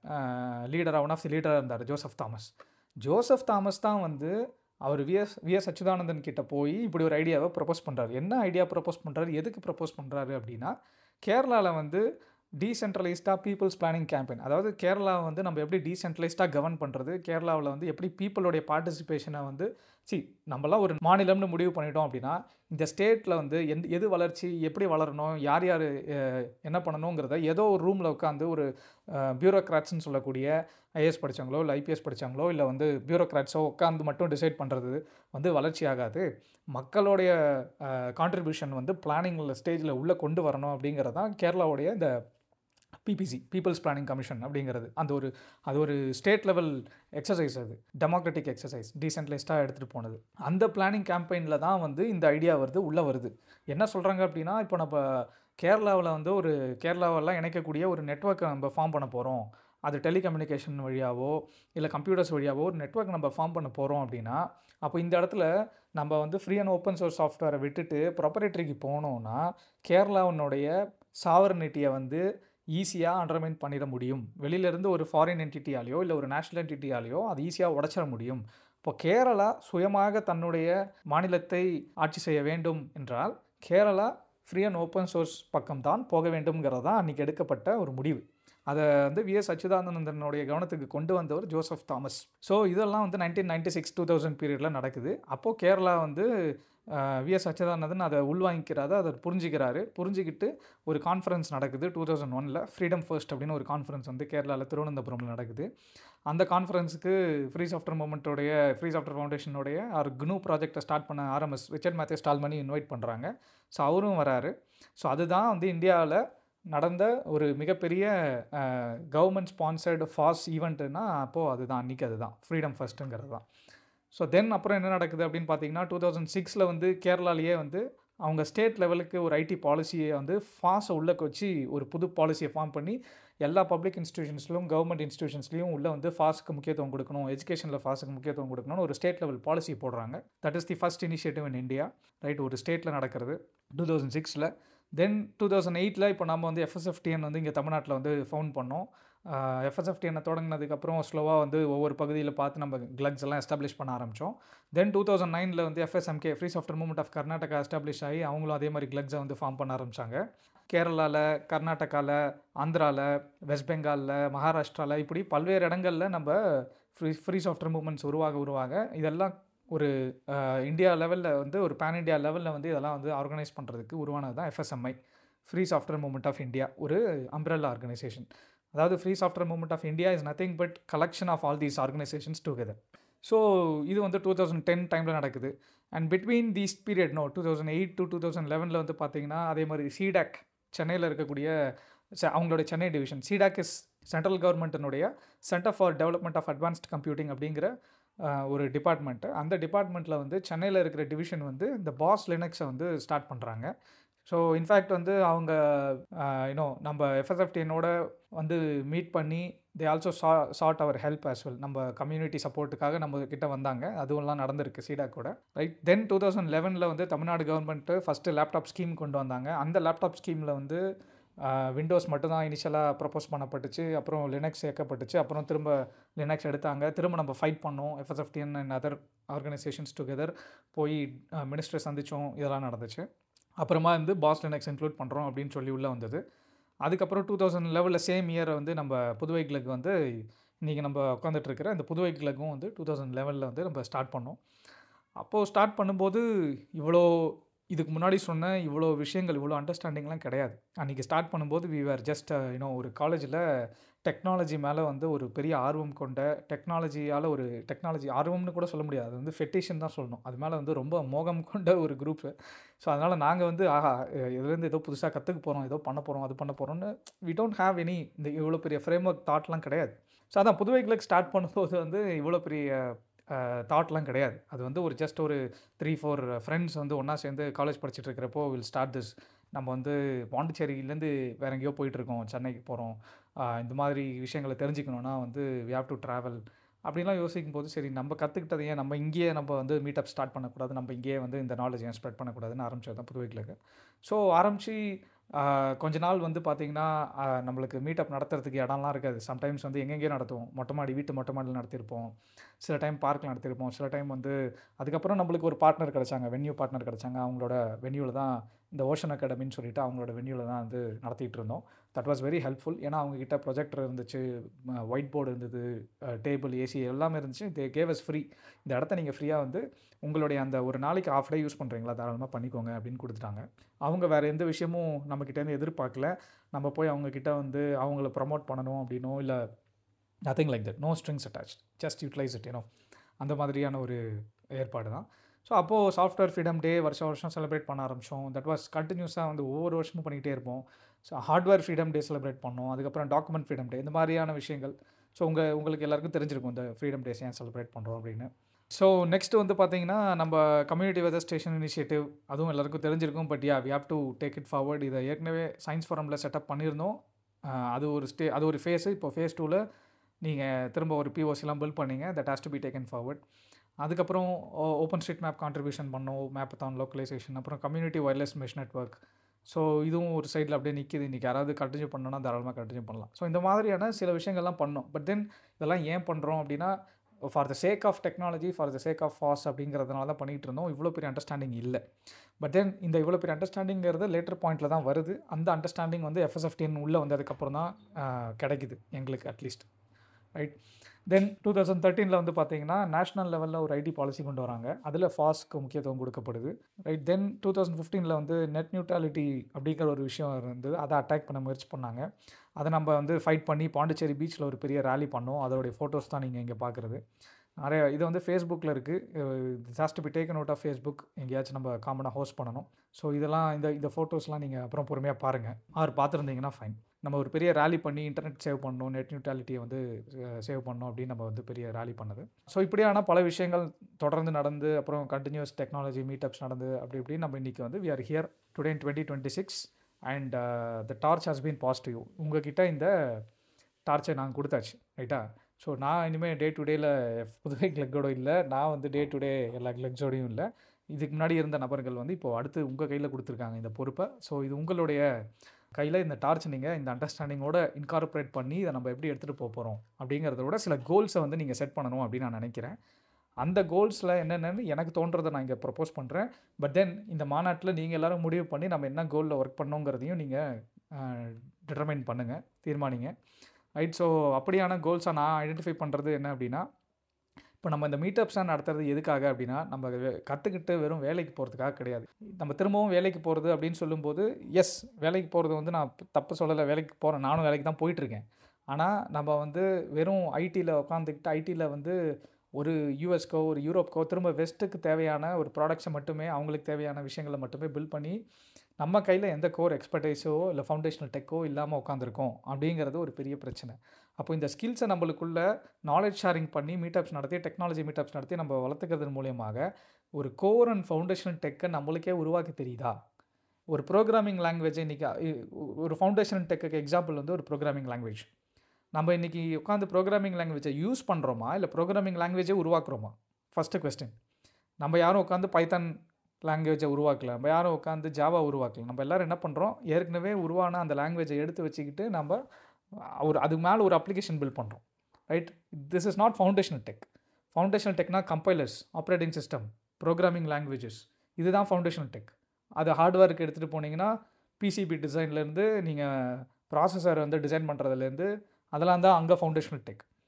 லீடராக ஒன் ஆஃப் தி லீடராக இருந்தார் ஜோசப் தாமஸ் ஜோசப் தாமஸ் தான் வந்து அவர் விஎஸ் விஎஸ் அச்சுதானந்தன் கிட்ட போய் இப்படி ஒரு ஐடியாவை ப்ரப்போஸ் பண்ணுறாரு என்ன ஐடியா ப்ரப்போஸ் பண்ணுறாரு எதுக்கு ப்ரப்போஸ் பண்ணுறாரு அப்படின்னா கேரளாவில் வந்து டீசென்ட்ரலைஸ்டாக பீப்புள்ஸ் பிளானிங் கேம்பெயின் அதாவது கேரளா வந்து நம்ம எப்படி டீசென்ட்ரலைஸ்டாக கவர்ன் பண்ணுறது கேரளாவில் வந்து எப்படி பீப்புளுடைய பார்ட்டிசிபேஷனை வந்து சி நம்மலாம் ஒரு மாநிலம்னு முடிவு பண்ணிட்டோம் அப்படின்னா இந்த ஸ்டேட்டில் வந்து எந்த எது வளர்ச்சி எப்படி வளரணும் யார் யார் அஹ், என்ன பண்ணணுங்கிறத ஏதோ ஒரு ரூமில் உட்காந்து ஒரு பியூரோக்ராட்ஸ்னு சொல்லக்கூடிய ஐஏஎஸ் படித்தவங்களோ இல்லை ஐபிஎஸ் படித்தவங்களோ இல்லை வந்து பியூரோக்ராட்ஸோ உட்காந்து மட்டும் டிசைட் பண்ணுறது வந்து வளர்ச்சி ஆகாது மக்களுடைய கான்ட்ரிபியூஷன் வந்து பிளானிங்கில் ஸ்டேஜில் உள்ளே கொண்டு வரணும் அப்படிங்கிறது தான் கேரளாவுடைய இந்த பிபிசி பீப்புள்ஸ் பிளானிங் கமிஷன் அப்படிங்கிறது அந்த ஒரு அது ஒரு ஸ்டேட் லெவல் எக்ஸசைஸ் அது டெமோக்ராட்டிக் எக்ஸசைஸ் டீசென்ட்லைஸ்டாக எடுத்துகிட்டு போனது அந்த பிளானிங் கேம்பெயினில் தான் வந்து இந்த ஐடியா வருது உள்ளே வருது என்ன சொல்கிறாங்க அப்படின்னா இப்போ நம்ம கேரளாவில் வந்து ஒரு கேரளாவெல்லாம் இணைக்கக்கூடிய ஒரு நெட்வொர்க்கை நம்ம ஃபார்ம் பண்ண போகிறோம் அது டெலிகம்யூனிகேஷன் வழியாவோ இல்லை கம்ப்யூட்டர்ஸ் வழியாவோ ஒரு நெட்வொர்க் நம்ம ஃபார்ம் பண்ண போகிறோம் அப்படின்னா அப்போ இந்த இடத்துல நம்ம வந்து ஃப்ரீ அண்ட் ஓப்பன் சோர்ஸ் சாஃப்ட்வேரை விட்டுட்டு ப்ரொப்பரேட்டரிக்கு போனோம்னா கேரளாவினுடைய சாவரனிட்டியை வந்து ஈஸியாக அண்டர்மைன் பண்ணிட முடியும் வெளியிலேருந்து ஒரு ஃபாரின் என்டிட்டியாலேயோ இல்லை ஒரு நேஷ்னல் என்டிட்டியாலேயோ அது ஈஸியாக உடச்சிட முடியும் இப்போ கேரளா சுயமாக தன்னுடைய மாநிலத்தை ஆட்சி செய்ய வேண்டும் என்றால் Kerala free and open source பக்கம்தான் போக வேண்டும்ங்கிறது தான் அன்றைக்கி எடுக்கப்பட்ட ஒரு முடிவு அதை வந்து விஎஸ் அச்சுதானந்தனுடைய கவனத்துக்கு கொண்டு வந்தவர் ஜோசப் தாமஸ் ஸோ இதெல்லாம் வந்து nineteen ninety six two thousand பீரியடில் நடக்குது அப்போது கேரளா வந்து விஎஸ் அச்சுதானந்தன் அதை உள்வாங்கிக்கிறாரு அதை புரிஞ்சுக்கிறாரு புரிஞ்சுக்கிட்டு ஒரு கான்ஃபரன்ஸ் நடக்குது டூ தௌசண்ட் ஒனில் ஃப்ரீடம் ஃபர்ஸ்ட் அப்படின்னு ஒரு கான்ஃபரன்ஸ் வந்து கேரளாவில் திருவனந்தபுரமில் நடக்குது அந்த கான்ஃபரன்ஸுக்கு ஃப்ரீ சாஃப்ட்வேர் மூமெண்ட்டோடைய ஃப்ரீ சாஃப்ட்வேர் ஃபவுண்டேஷனுடைய அவர் குனு ப்ராஜெக்டை ஸ்டார்ட் பண்ண ஆர்எம்எஸ் ரிச்சர்ட் மேத்தே ஸ்டால்மனி இன்வைட் பண்ணுறாங்க ஸோ அவரும் வராரு ஸோ அதுதான் வந்து இந்தியாவில் நடந்த ஒரு மிகப்பெரிய கவர்மெண்ட் ஸ்பான்சர்டு ஃபாஸ் ஈவெண்ட்டுன்னா அப்போது அதுதான் அன்றைக்கி அதுதான் ஃப்ரீடம் ஃபஸ்ட்டுங்கிறது தான் ஸோ தென் அப்புறம் என்ன நடக்குது அப்படின்னு பார்த்தீங்கன்னா டூ தௌசண்ட் சிக்ஸில் வந்து கேரளாலேயே வந்து அவங்க ஸ்டேட் லெவலுக்கு ஒரு ஐடி பாலிசியை வந்து ஃபாஸை உள்ளே வச்சு ஒரு புது பாலிசியை ஃபார்ம் பண்ணி எல்லா பப்ளிக் இன்ஸ்டியூஷன்ஸ்லையும் கவர்மெண்ட் இன்ஸ்டியூஷன்ஸ்லையும் உள்ளே வந்து ஃபாஸ்க்கு முக்கியத்துவம் கொடுக்கணும் எஜுகேஷனில் ஃபாஸ்க்கு முக்கியத்துவம் கொடுக்கணும்னு ஒரு ஸ்டேட் லெவல் பாலிசி போடுறாங்க that is the first initiative in India right ஒரு ஸ்டேட்டில் நடக்கிறது டூ தௌசண்ட் சிக்ஸில் தென் டூ தௌசண்ட் எயிட்டில் இப்போ நம்ம வந்து எஃப்எஸ்எஃப்டிஎன் வந்து இங்கே தமிழ்நாட்டில் வந்து ஃபவுண்ட் பண்ணோம் எஃப்எஸ்எஃப்டிஎனை தொடங்கினதுக்கப்புறம் ஸ்லோவாக வந்து ஒவ்வொரு பகுதியில் பார்த்து நம்ம கிளக்ஸ் எல்லாம் எஸ்டாப்ளிஷ் பண்ண ஆரம்பித்தோம் தென் டூ தௌசண்ட் நைனில் வந்து FSMK free software movement of Karnataka establish ஆகி அவங்களும் அதே மாதிரி கிளக்ஸை வந்து ஃபார்ம் பண்ண ஆரம்பித்தாங்க கேரளாவில் கர்நாடகாவில் ஆந்திராவில் வெஸ்ட் பெங்காலில் மகாராஷ்டிராவில் இப்படி பல்வேறு இடங்களில் நம்ம ஃப்ரீ ஃப்ரீ சாஃப்ட்வேர் மூவ்மெண்ட்ஸ் உருவாக உருவாக இதெல்லாம் ஒரு இந்தியா லெவலில் வந்து ஒரு பேன் இண்டியா லெவலில் வந்து இதெல்லாம் வந்து ஆர்கனைஸ் பண்ணுறதுக்கு உருவானது தான் FSMI free software movement of India ஒரு அம்ப்ரெல்லா ஆர்கனைசேஷன் அதாவது free software movement of India is nothing but collection of all these organisations together so இது வந்து டூ தௌசண்ட் டென் டைமில் நடக்குது and between these period no two thousand eight to two thousand லெவனில் வந்து பார்த்தீங்கன்னா அதே மாதிரி சிடாக் சென்னையில் இருக்கக்கூடிய ச- அவங்களோட Chennai division CDAC is central கவர்மெண்ட்டினுடைய centre for development of advanced computing அப்படிங்கிற அஹ், ஒரு டிபார்ட்மெண்ட்டு அந்த டிபார்ட்மெண்ட்டில் வந்து சென்னையில் இருக்கிற டிவிஷன் வந்து இந்த பாஸ் லினக்ஸை வந்து ஸ்டார்ட் பண்ணுறாங்க ஸோ இன்ஃபேக்ட் வந்து அவங்க யூனோ நம்ம எஃப்எஸ்எஃப்டிஎனோட வந்து மீட் பண்ணி தே ஆல்சோ சா sought our help as well நம்ம கம்யூனிட்டி சப்போர்ட்டுக்காக நம்ம கிட்ட வந்தாங்க அதுவெல்லாம் நடந்திருக்கு சீடா கூட ரைட் தென் டூ தௌசண்ட் லெவனில் வந்து Tamil Nadu government first laptop scheme கொண்டு வந்தாங்க அந்த லேப்டாப் ஸ்கீமில் வந்து விண்டோஸ் மட்டும்தான் இனிஷியலாக ப்ரப்போஸ் பண்ணப்பட்டுச்சு அப்புறம் லினக்ஸ் சேர்க்கப்பட்டுச்சு அப்புறம் திரும்ப லினக்ஸ் எடுத்தாங்க திரும்ப நம்ம ஃபைட் பண்ணோம் FSFTN and other organisations together போய் மினிஸ்டர் சந்தித்தோம் இதெல்லாம் நடந்துச்சு அப்புறமா வந்து பாஸ் லினக்ஸ் இன்க்ளூட் பண்ணுறோம் அப்படின்னு சொல்லி உள்ளே வந்தது அதுக்கப்புறம் டூ தௌசண்ட் லெவலில் சேம் இயரை வந்து நம்ம புதுவை கிளக் வந்து இன்றைக்கி நம்ம உட்காந்துட்டு இருக்கிற இந்த புதுவை கிளக்கும் வந்து டூ தௌசண்ட் லெவலில் வந்து நம்ம ஸ்டார்ட் பண்ணோம் அப்போது ஸ்டார்ட் பண்ணும்போது இவ்வளோ இதுக்கு முன்னாடி சொன்ன இவ்வளோ விஷயங்கள், இவ்வளோ அண்டர்ஸ்டாண்டிங்லாம் கிடையாது. அன்னைக்கு ஸ்டார்ட் பண்ணும்போது we were just you know ஒரு காலேஜில டெக்னாலஜி மேல வந்து ஒரு பெரிய ஆர்வம் கொண்ட, டெக்னாலஜியால ஒரு டெக்னாலஜி ஆர்வம்னு கூட சொல்ல முடியாது. அது வந்து ஃபெட்டிஷ்ன்னு தான் சொல்லணும். அது மேல வந்து ரொம்ப மோகம் கொண்ட ஒரு குரூப்பு. ஸோ, அதனால நாங்க வந்து ஆஹா! இதுலேருந்து ஏதோ புதுசா கத்துக்க போறோம், ஏதோ பண்ண போறோம், அது பண்ண போறோம்னு வி டோன்ட் ஹேவ் எனி இந்த இவ்வளோ பெரிய ஃப்ரேம் ஒர்க் தாட்லாம் கிடையாது. ஸோ, அதான் புதுவை கிளக் ஸ்டார்ட் பண்ணும்போது வந்து இவ்வளோ பெரிய அ தாட்லாம் கிடையாது. அது வந்து ஒரு ஜஸ்ட் ஒரு 3, 4 ஃப்ரெண்ட்ஸ் வந்து ஒண்ணா சேர்ந்து காலேஜ் படிச்சுட்டு இருக்கிறப்போ வில் ஸ்டார்ட் திஸ். நம்ம வந்து பாண்டிச்சேரியிலேருந்து வேற எங்கேயோ போயிட்டுருக்கோம். சென்னைக்கு போறோம். அ இந்த மாதிரி விஷயங்கள தெரிஞ்சுக்கணும்னா வந்து வி ஹேவ் டூ ட்ராவல். அப்படிலாம் யோசிக்கும்போது, சரி நம்ம கத்துக்கிட்டத ஏன் நம்ம இங்கேயே நம்ம வந்து மீட்டப் ஸ்டார்ட் பண்ணக்கூடாது. நம்ம இங்கேயே வந்து இந்த நாலேட்ஜ ஏன் ஸ்ப்ரெட் பண்ணக்கூடாதுன்னு ஆரம்பிச்சது தான் புதுவை கிளக். ஸோ, ஆரம்பிச்சு அ கொஞ்ச நாள் வந்து பார்த்தீங்கன்னா, அ நம்மளுக்கு மீட்டப் நடத்துறதுக்கு இடம்லாம் இருக்காது. சம்டைம்ஸ் வந்து எங்கெங்கேயோ நடத்துவோம். மொட்டை மாடி, வீட்டு மொட்டை மாடியில நடத்தியிருப்போம். சில டைம் பார்க்ல நடத்தியிருப்போம். சில டைம் வந்து அதுக்கப்புறம் நம்மளுக்கு ஒரு பார்ட்னர் கிடைச்சாங்க. வென்யூ பார்ட்னர் கிடைச்சாங்க. அவங்களோட வென்யூல தான் இந்த ஓஷன் அகாடமின்னு சொல்லிட்டு அவங்களோட வென்யூல தான் வந்து நடத்திட்டு இருந்தோம். That was very helpful. ஏன்னா அவங்க கிட்ட ப்ரொஜெக்டர் இருந்துச்சு, ம ஒயிட் போர்டு இருந்தது, அ டேபிள், ஏசி எல்லாமே இருந்துச்சு. They gave us free. இந்த இடத்த நீங்க ஃப்ரீயா வந்து உங்களுடைய அந்த ஒரு நாளைக்கு ஹால்ஃப் டே யூஸ் பண்றீங்களா? தாராளமா பண்ணிக்கோங்க அப்படின்னு குடுத்துட்டாங்க. அவங்க வேற எந்த விஷயமும் நம்மகிட்டேருந்து எதிர்பார்க்கல. நம்ம போய் அவங்க கிட்ட வந்து அவங்கள ப்ரமோட் பண்ணணும் அப்படின்னோ, இல்ல nothing like that. No strings attached. Just utilise it you know. அந்த மாதிரியான ஒரு ஏற்பாடு தான். ஸோ, அப்போ சாஃப்ட்வேர் ஃப்ரீடம் டே வருஷம் வருஷம் செலிப்ரேட் பண்ண ஆரம்பிச்சோம். தட் வாஸ் கன்டினியூஸா வந்து ஒவ்வொரு வருஷமும் பண்ணிக்கிட்டே இருப்போம். ஸோ, ஹார்ட்வேர் ஃப்ரீடம் டே செலிப்ரேட் பண்ணோம். அதுக்கப்புறம் டாக்குமெண்ட் ஃப்ரீடம் டே இந்த மாதிரியான விஷயங்கள். ஸோ, உங்க உங்களுக்கு எல்லாருக்கும் தெரிஞ்சிருக்கும் இந்த ஃப்ரீடம் டேஸ் ஏன் செலிப்ரேட் பண்றோம் அப்படின்னு. ஸோ, நெக்ஸ்ட் வந்து பார்த்தீங்கன்னா, நம்ம கம்யூனிட்டி வெதர் ஸ்டேஷன் இனிஷியேட்டிவ் அதுவும் எல்லாருக்கும் தெரிஞ்சிருக்கும். But yeah we have to take it forward. இத ஏற்கனவே சயன்ஸ் ஃபோரம்ல செட்டப் பண்ணியிருந்தோம். அ அது ஒரு ஸ்டே அது ஒரு ஃபேஸ். இப்போ ஃபேஸ் 2ல நீங்க திரும்ப ஒரு பிஓசிலாம் பில்ட் பண்ணீங்க. That has to be taken forward. அதுக்கப்புறம் ஓ ஓப்பன் ஸ்ட்ரீட் மேப் கான்ட்ரிபியூஷன் பண்ணோம். மேப்பத்தான் லோக்கலைசேஷன் அப்புறம் community wireless mesh network. So, இதுவும் ஒரு சைட்ல அப்படியே நிக்குது. இன்னைக்கு யாராவது கன்டின்யூ பண்ணணும்னா தாராளமா கன்டின்யூ பண்ணலாம். ஸோ, இந்த மாதிரியான சில விஷயங்கள்லாம் பண்ணோம். பட் தென் இதெல்லாம் ஏன் பண்றோம் அப்படின்னா, for the sake of technology, for the sake of FOSS அப்படிங்கிறதுனால தான் பண்ணிட்டு இருந்தோம். இவ்வளோ பெரிய அண்டர்ஸ்டாண்டிங் இல்ல. பட் தென் இந்த இவ்வளோ பெரிய அண்டர்ஸ்டாண்டிங்கிறது லேட்டர் பாயிண்ட்ல தான் வருது. அந்த அண்டர்ஸ்டாண்டிங் வந்து எஃப்எஸ்எஃப்டின் உள்ள வந்ததுக்கப்புறம் தான் அ கிடைக்குது எங்களுக்கு அட்லீஸ்ட். ரைட். தென் 2013ல வந்து பார்த்தீங்கன்னா, நேஷனல் லெவல்ல ஒரு ஐடி பாலிசி கொண்டு வராங்க. அதில ஃபாஸ்க்கு முக்கியத்துவம் கொடுக்கப்படுது. ரைட். தென் 2015ல வந்து நெட் நியூட்ராலிட்டி அப்படிங்கிற ஒரு விஷயம் இருந்தது. அத அட்டாக் பண்ண முயற்சி பண்ணாங்க. அத நம்ம வந்து ஃபைட் பண்ணி பாண்டிச்சேரி பீச்ல ஒரு பெரிய ராலி பண்ணோம். அதோடைய ஃபோட்டோஸ் தான் நீங்க இங்க பார்க்குறது. நெறைய இது வந்து Facebookல இருக்கு. Uh this has to be taken out of Facebook. எங்கேயாச்சும் நம்ம காமனா ஹோஸ்ட் பண்ணணும். ஸோ, இதெல்லாம் இந்த இந்த ஃபோட்டோஸ்லாம் நீங்க அப்புறம் பொறுமையா பாருங்க. ஆர் பார்த்துருந்தீங்கன்னா ஃபைன். நம்ம ஒரு பெரிய ராலி பண்ணி இன்டர்நெட் சேவ் பண்ணணும். நெட் நியூட்ராலிட்டிய வந்து அ சேவ் பண்ணணும் அப்படின்னு நம்ம வந்து பெரிய ராலி பண்ணது. ஸோ, இப்படியான பல விஷயங்கள் தொடர்ந்து நடந்து, அப்புறம் கன்டினியூயஸ் டெக்னாலஜி மீட்டப்ஸ் நடந்து அப்படி இப்படின்னு நம்ம இன்னைக்கு வந்து we are here today in 2026 and the torch has been passed to you. உங்ககிட்ட இந்த டார்ச்ச நாங்க குடுத்தாச்சு. ரைட்டா? ஸோ, நான் இனிமே டே டு டேல புதுவை கிளக்கோட இல்ல. நான் வந்து டே டு டே எல்லா கிளக்ஸோடையும் இல்ல. இதுக்கு முன்னாடி இருந்த நபர்கள் வந்து இப்போ அடுத்து உங்க கையில குடுத்துருக்காங்க இந்த பொறுப்ப. ஸோ, இது உங்களுடைய கையில இந்த டார்ச் நீங்க இந்த அண்டர்ஸ்டாண்டிங்கோட இன்கார்ப்பரேட் பண்ணி இத நம்ம எப்படி எடுத்துட்டு போப்போறோம் அப்படிங்கிறத விட சில கோல்ஸ வந்து நீங்க செட் பண்ணணும் அப்படின்னு நான் நினைக்கிறேன். அந்த கோல்ஸ்ல என்னென்னன்னு எனக்கு தோன்றத நான் இங்க ப்ரொப்போஸ் பண்றேன். பட் தென் இந்த மாநாட்ல நீங்க எல்லாரும் முடிவு பண்ணி நம்ம என்ன கோல்ல ஒர்க் பண்ணணுங்கிறதையும் நீங்க அ டிட்டர்மைன் பண்ணுங்க. தீர்மானிங்க. ரைட். ஸோ, அப்படியான கோல்ஸ நான் ஐடென்டிஃபை பண்றது என்ன அப்படின்னா, இப்போ நம்ம இந்த மீட்டப்ஸ்லாம் நடத்துறது எதுக்காக அப்படின்னா, நம்ம வெ கத்துக்கிட்டு வெறும் வேலைக்கு போறதுக்காக கிடையாது. நம்ம திரும்பவும் வேலைக்கு போறது அப்படின்னு சொல்லும்போது, எஸ் வேலைக்கு போறது வந்து நான் தப்பு சொல்லல. வேலைக்கு போறேன். நானும் வேலைக்கு தான் போயிட்டுருக்கேன். ஆனா, நம்ம வந்து வெறும் ஐடில உட்காந்துக்கிட்டு ஐடில வந்து ஒரு யுஎஸ்க்கோ, ஒரு யூரோப்க்கோ திரும்ப வெஸ்ட்டுக்கு தேவையான ஒரு ப்ராடக்ட்ஸ மட்டுமே அவங்களுக்கு தேவையான விஷயங்கள மட்டுமே பில்ட் பண்ணி, நம்ம கையில எந்த கோர் எக்ஸ்பர்டைஸோ, இல்ல ஃபவுண்டேஷனல் டெக்கோ இல்லாம உட்காந்துருக்கோம் அப்படிங்கிறது ஒரு பெரிய பிரச்சனை. அப்போ இந்த ஸ்கில்ஸ நம்மளுக்குள்ள நாலேட்ஜ் ஷேரிங் பண்ணி மீட்டப்ஸ் நடத்தி, டெக்னாலஜி மீட்டப்ஸ் நடத்தி நம்ம வளர்த்துக்கிறதன் மூலியமாக, ஒரு கோர் அண்ட் ஃபவுண்டேஷனல் டெக்க நம்மளுக்கே உருவாக்க தெரியுதா? ஒரு புரோகிராமிங் லாங்குவேஜ இன்னைக்கு இ ஒரு ஃபவுண்டேஷனல் டெக்குக்கு எக்ஸாம்பிள் வந்து ஒரு புரோகிராமிங் லாங்குவேஜ். நம்ம இன்னைக்கு உட்காந்து புரோகிராமிங் லாங்குவேஜ யூஸ் பண்றோமா? இல்ல புரோகிராமிங் லாங்குவேஜே உருவாக்குறோமா? First question. நம்ம யாரும் உட்காந்து பைத்தான் லாங்குவேஜ உருவாக்கல. நம்ம யாரும் உட்காந்து ஜாவா உருவாக்கல. நம்ம எல்லாரும் என்ன பண்றோம்? ஏற்கனவே உருவான அந்த லாங்குவேஜ எடுத்து வச்சுக்கிட்டு நம்ப ஒரு அதுக்கு மேல ஒரு அப்ளிகேஷன் பில்ட் பண்றோம். Right. This is not foundational tech. Foundational டெக்னா compilers, operating system, programming languages இதுதான் ஃபவுண்டேஷனல் டெக். அத ஹார்ட்வேருக்கு எடுத்துட்டு போனீங்கன்னா, பிசிபி டிசைன்லேருந்து நீங்க ப்ராசஸர் வந்து டிசைன் பண்றதுலேருந்து அதெல்லாம் தான் அங்க ஃபவுண்டேஷனல் டெக்.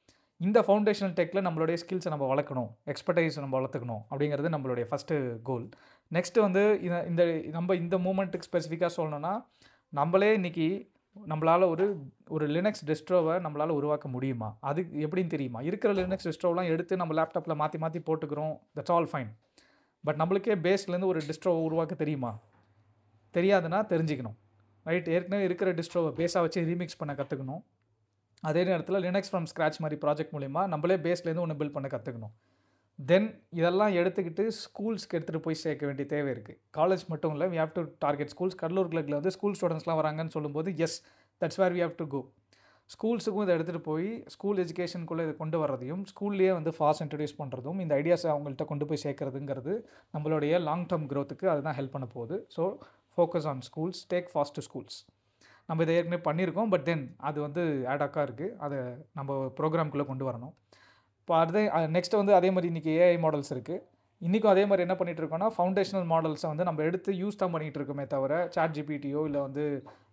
இந்த ஃபவுண்டேஷனல் டெக்கில் நம்மளுடைய ஸ்கில்ஸை நம்ம வளர்க்கணும் எக்ஸ்பர்டைஸ் நம்ம வளர்த்துக்கணும் அப்படிங்கிறது நம்மளுடைய ஃபஸ்ட்டு கோல் நெக்ஸ்ட்டு வந்து இந்த இந்த நம்ம இந்த மூமெண்ட்டுக்கு ஸ்பெசிஃபிக்காக சொல்லணும்னா நம்மளே இன்றைக்கி நம்மளால் ஒரு ஒரு லினக்ஸ் டிஸ்ட்ரோவை நம்மளால் உருவாக்க முடியுமா அது எப்படின்னு தெரியுமா இருக்கிற லினக்ஸ் டிஸ்ட்ரோவெலாம் எடுத்து நம்ம லேப்டாப்பில் மாற்றி மாற்றி போட்டுக்கிறோம் தட்ஸ் ஆல் ஃபைன் பட் நம்மளுக்கே பேஸ்லேருந்து ஒரு டிஸ்ட்ரோவை உருவாக்க தெரியுமா தெரியாதுன்னா தெரிஞ்சுக்கணும் ரைட் ஏற்கனவே இருக்கிற டிஸ்ட்ரோவை பேஸாக வச்சு ரீமிக்ஸ் பண்ண கற்றுக்கணும் அதே நேரத்தில் லினக்ஸ் ஃப்ரம் ஸ்க்ராச் மாதிரி ப்ராஜெக்ட் மூலிமா நம்மளே பேஸ்லேருந்து ஒன்று பில்ட் பண்ண கற்றுக்கணும் தென் இதெல்லாம் எடுத்துக்கிட்டு ஸ்கூல்ஸ்க்கு எடுத்துகிட்டு போய் சேர்க்க வேண்டிய தேவை இருக்குது காலேஜ் மட்டும் இல்லை we have to target schools Cuddalore கிளக்கில் வந்து ஸ்கூல் ஸ்டூடெண்ட்ஸ்லாம் வராங்கன்னு சொல்லும்போது yes that's where we have to go ஸ்கூல்ஸுக்கும் இதை எடுத்துகிட்டு போய் ஸ்கூல் எஜுகேஷனுக்குள்ளே இதை கொண்டு வர்றதையும் ஸ்கூல்லேயே வந்து ஃபாஸ்ட் இன்ட்ரடியூஸ் பண்ணுறதும் இந்த ஐடியாஸை அவங்கள்ட்ட கொண்டு போய் சேர்க்கறதுங்கிறது நம்மளுடைய லாங் டேர்ம் க்ரோத்துக்கு அதுதான் ஹெல்ப் பண்ண போகுது so focus on schools take FOSS to schools நம்ம இதை ஏற்கனவே பண்ணியிருக்கோம் பட் தென் அது வந்து ஆடாக்காக இருக்குது அதை நம்ம ப்ரோக்ராம்குள்ளே கொண்டு வரணும் இப்போ அதே நெக்ஸ்ட் வந்து அதே மாதிரி இன்றைக்கி ஏஐ மாடல்ஸ் இருக்குது இன்றைக்கும் அதே மாதிரி என்ன பண்ணிகிட்டு இருக்கோம்னா ஃபவுண்டேஷனல் மாடல்ஸை வந்து நம்ம எடுத்து யூஸ் தான் பண்ணிகிட்டு இருக்கோமே தவிர சாட் ஜிபிடியோ இல்லை வந்து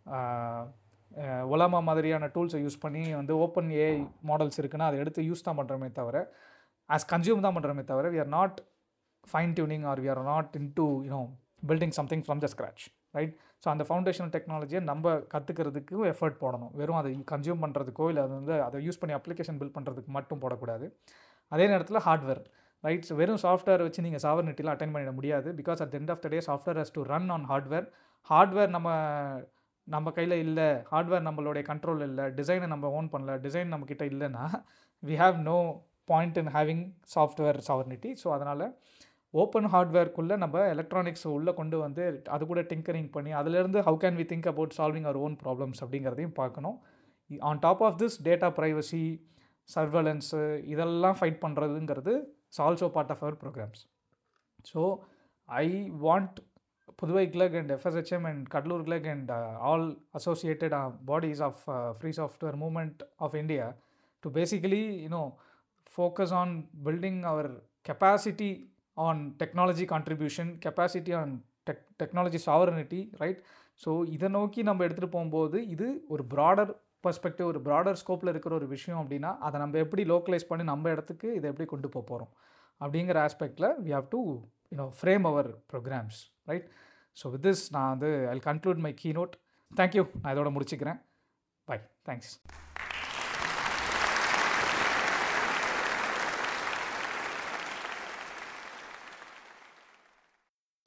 ஒலாமா மாதிரியான டூல்ஸை யூஸ் பண்ணி வந்து ஓப்பன் ஏஐ மாடல்ஸ் இருக்குன்னா அதை எடுத்து யூஸ் தான் பண்ணுறோமே தவிர ஆஸ் கன்சியூம் தான் பண்ணுறோமே தவிர we are not fine tuning or we are not in to you know building something from the scratch right so அந்த ஃபவுண்டேஷனல் டெக்னாலஜியை நம்ம கற்றுக்கிறதுக்கு எஃபர்ட் போடணும் வெறும் அதை கன்சியூம் பண்ணுறதுக்கோ இல்லை அது வந்து அதை யூஸ் பண்ணி அப்ளிகேஷன் பில்ட் பண்ணுறதுக்கு மட்டும் போடக்கூடாது அதே நேரத்தில் ஹார்ட்வேர் ரைட் ஸோ வெறும் சாஃப்ட்வேர் வச்சு நீங்கள் சாவர்னிட்டியில் அட்டைன் பண்ணிட முடியாது because at end of the day software has to run on hardware hardware நம்ம நம்ம கையில் இல்லை ஹார்ட்வேர் நம்மளுடைய கண்ட்ரோல் இல்லை டிசைனை நம்ம ஓன் பண்ணல டிசைன் நம்மக்கிட்ட இல்லைன்னா we have no point in having software sovereignty so அதனால் ஓப்பன் ஹார்ட்வேர்க்குள்ளே நம்ம எலக்ட்ரானிக்ஸ் உள்ளே கொண்டு வந்து அது கூட டிங்கரிங் பண்ணி அதுலேருந்து how can we think about solving our own problems அப்படிங்கிறதையும் பார்க்கணும் on top of this data privacy சர்வலன்ஸு இதெல்லாம் ஃபைட் பண்ணுறதுங்கிறது it's also part of our programs so I want Puduvai clerk and எஃப்எஸ்ஹெச்எம் and Cuddalore clerk and all associated bodies of free software moment of India to basically you know focus on building our capacity on technology contribution capacity on tech technology sovereignty right so இதை நோக்கி நம்ம எடுத்துகிட்டு போகும்போது இது ஒரு broader perspective ஒரு broader ஸ்கோப்பில் இருக்கிற ஒரு விஷயம் அப்படின்னா அதை நம்ம எப்படி லோக்கலைஸ் பண்ணி நம்ம இடத்துக்கு இதை எப்படி கொண்டு போக போகிறோம் அப்படிங்கிற ஆஸ்பெக்டில் we have to you know frame our programmes right so with this நான் வந்து I conclude my keynote thank you நான் இதோட முடிச்சுக்கிறேன் பை தேங்க்ஸ்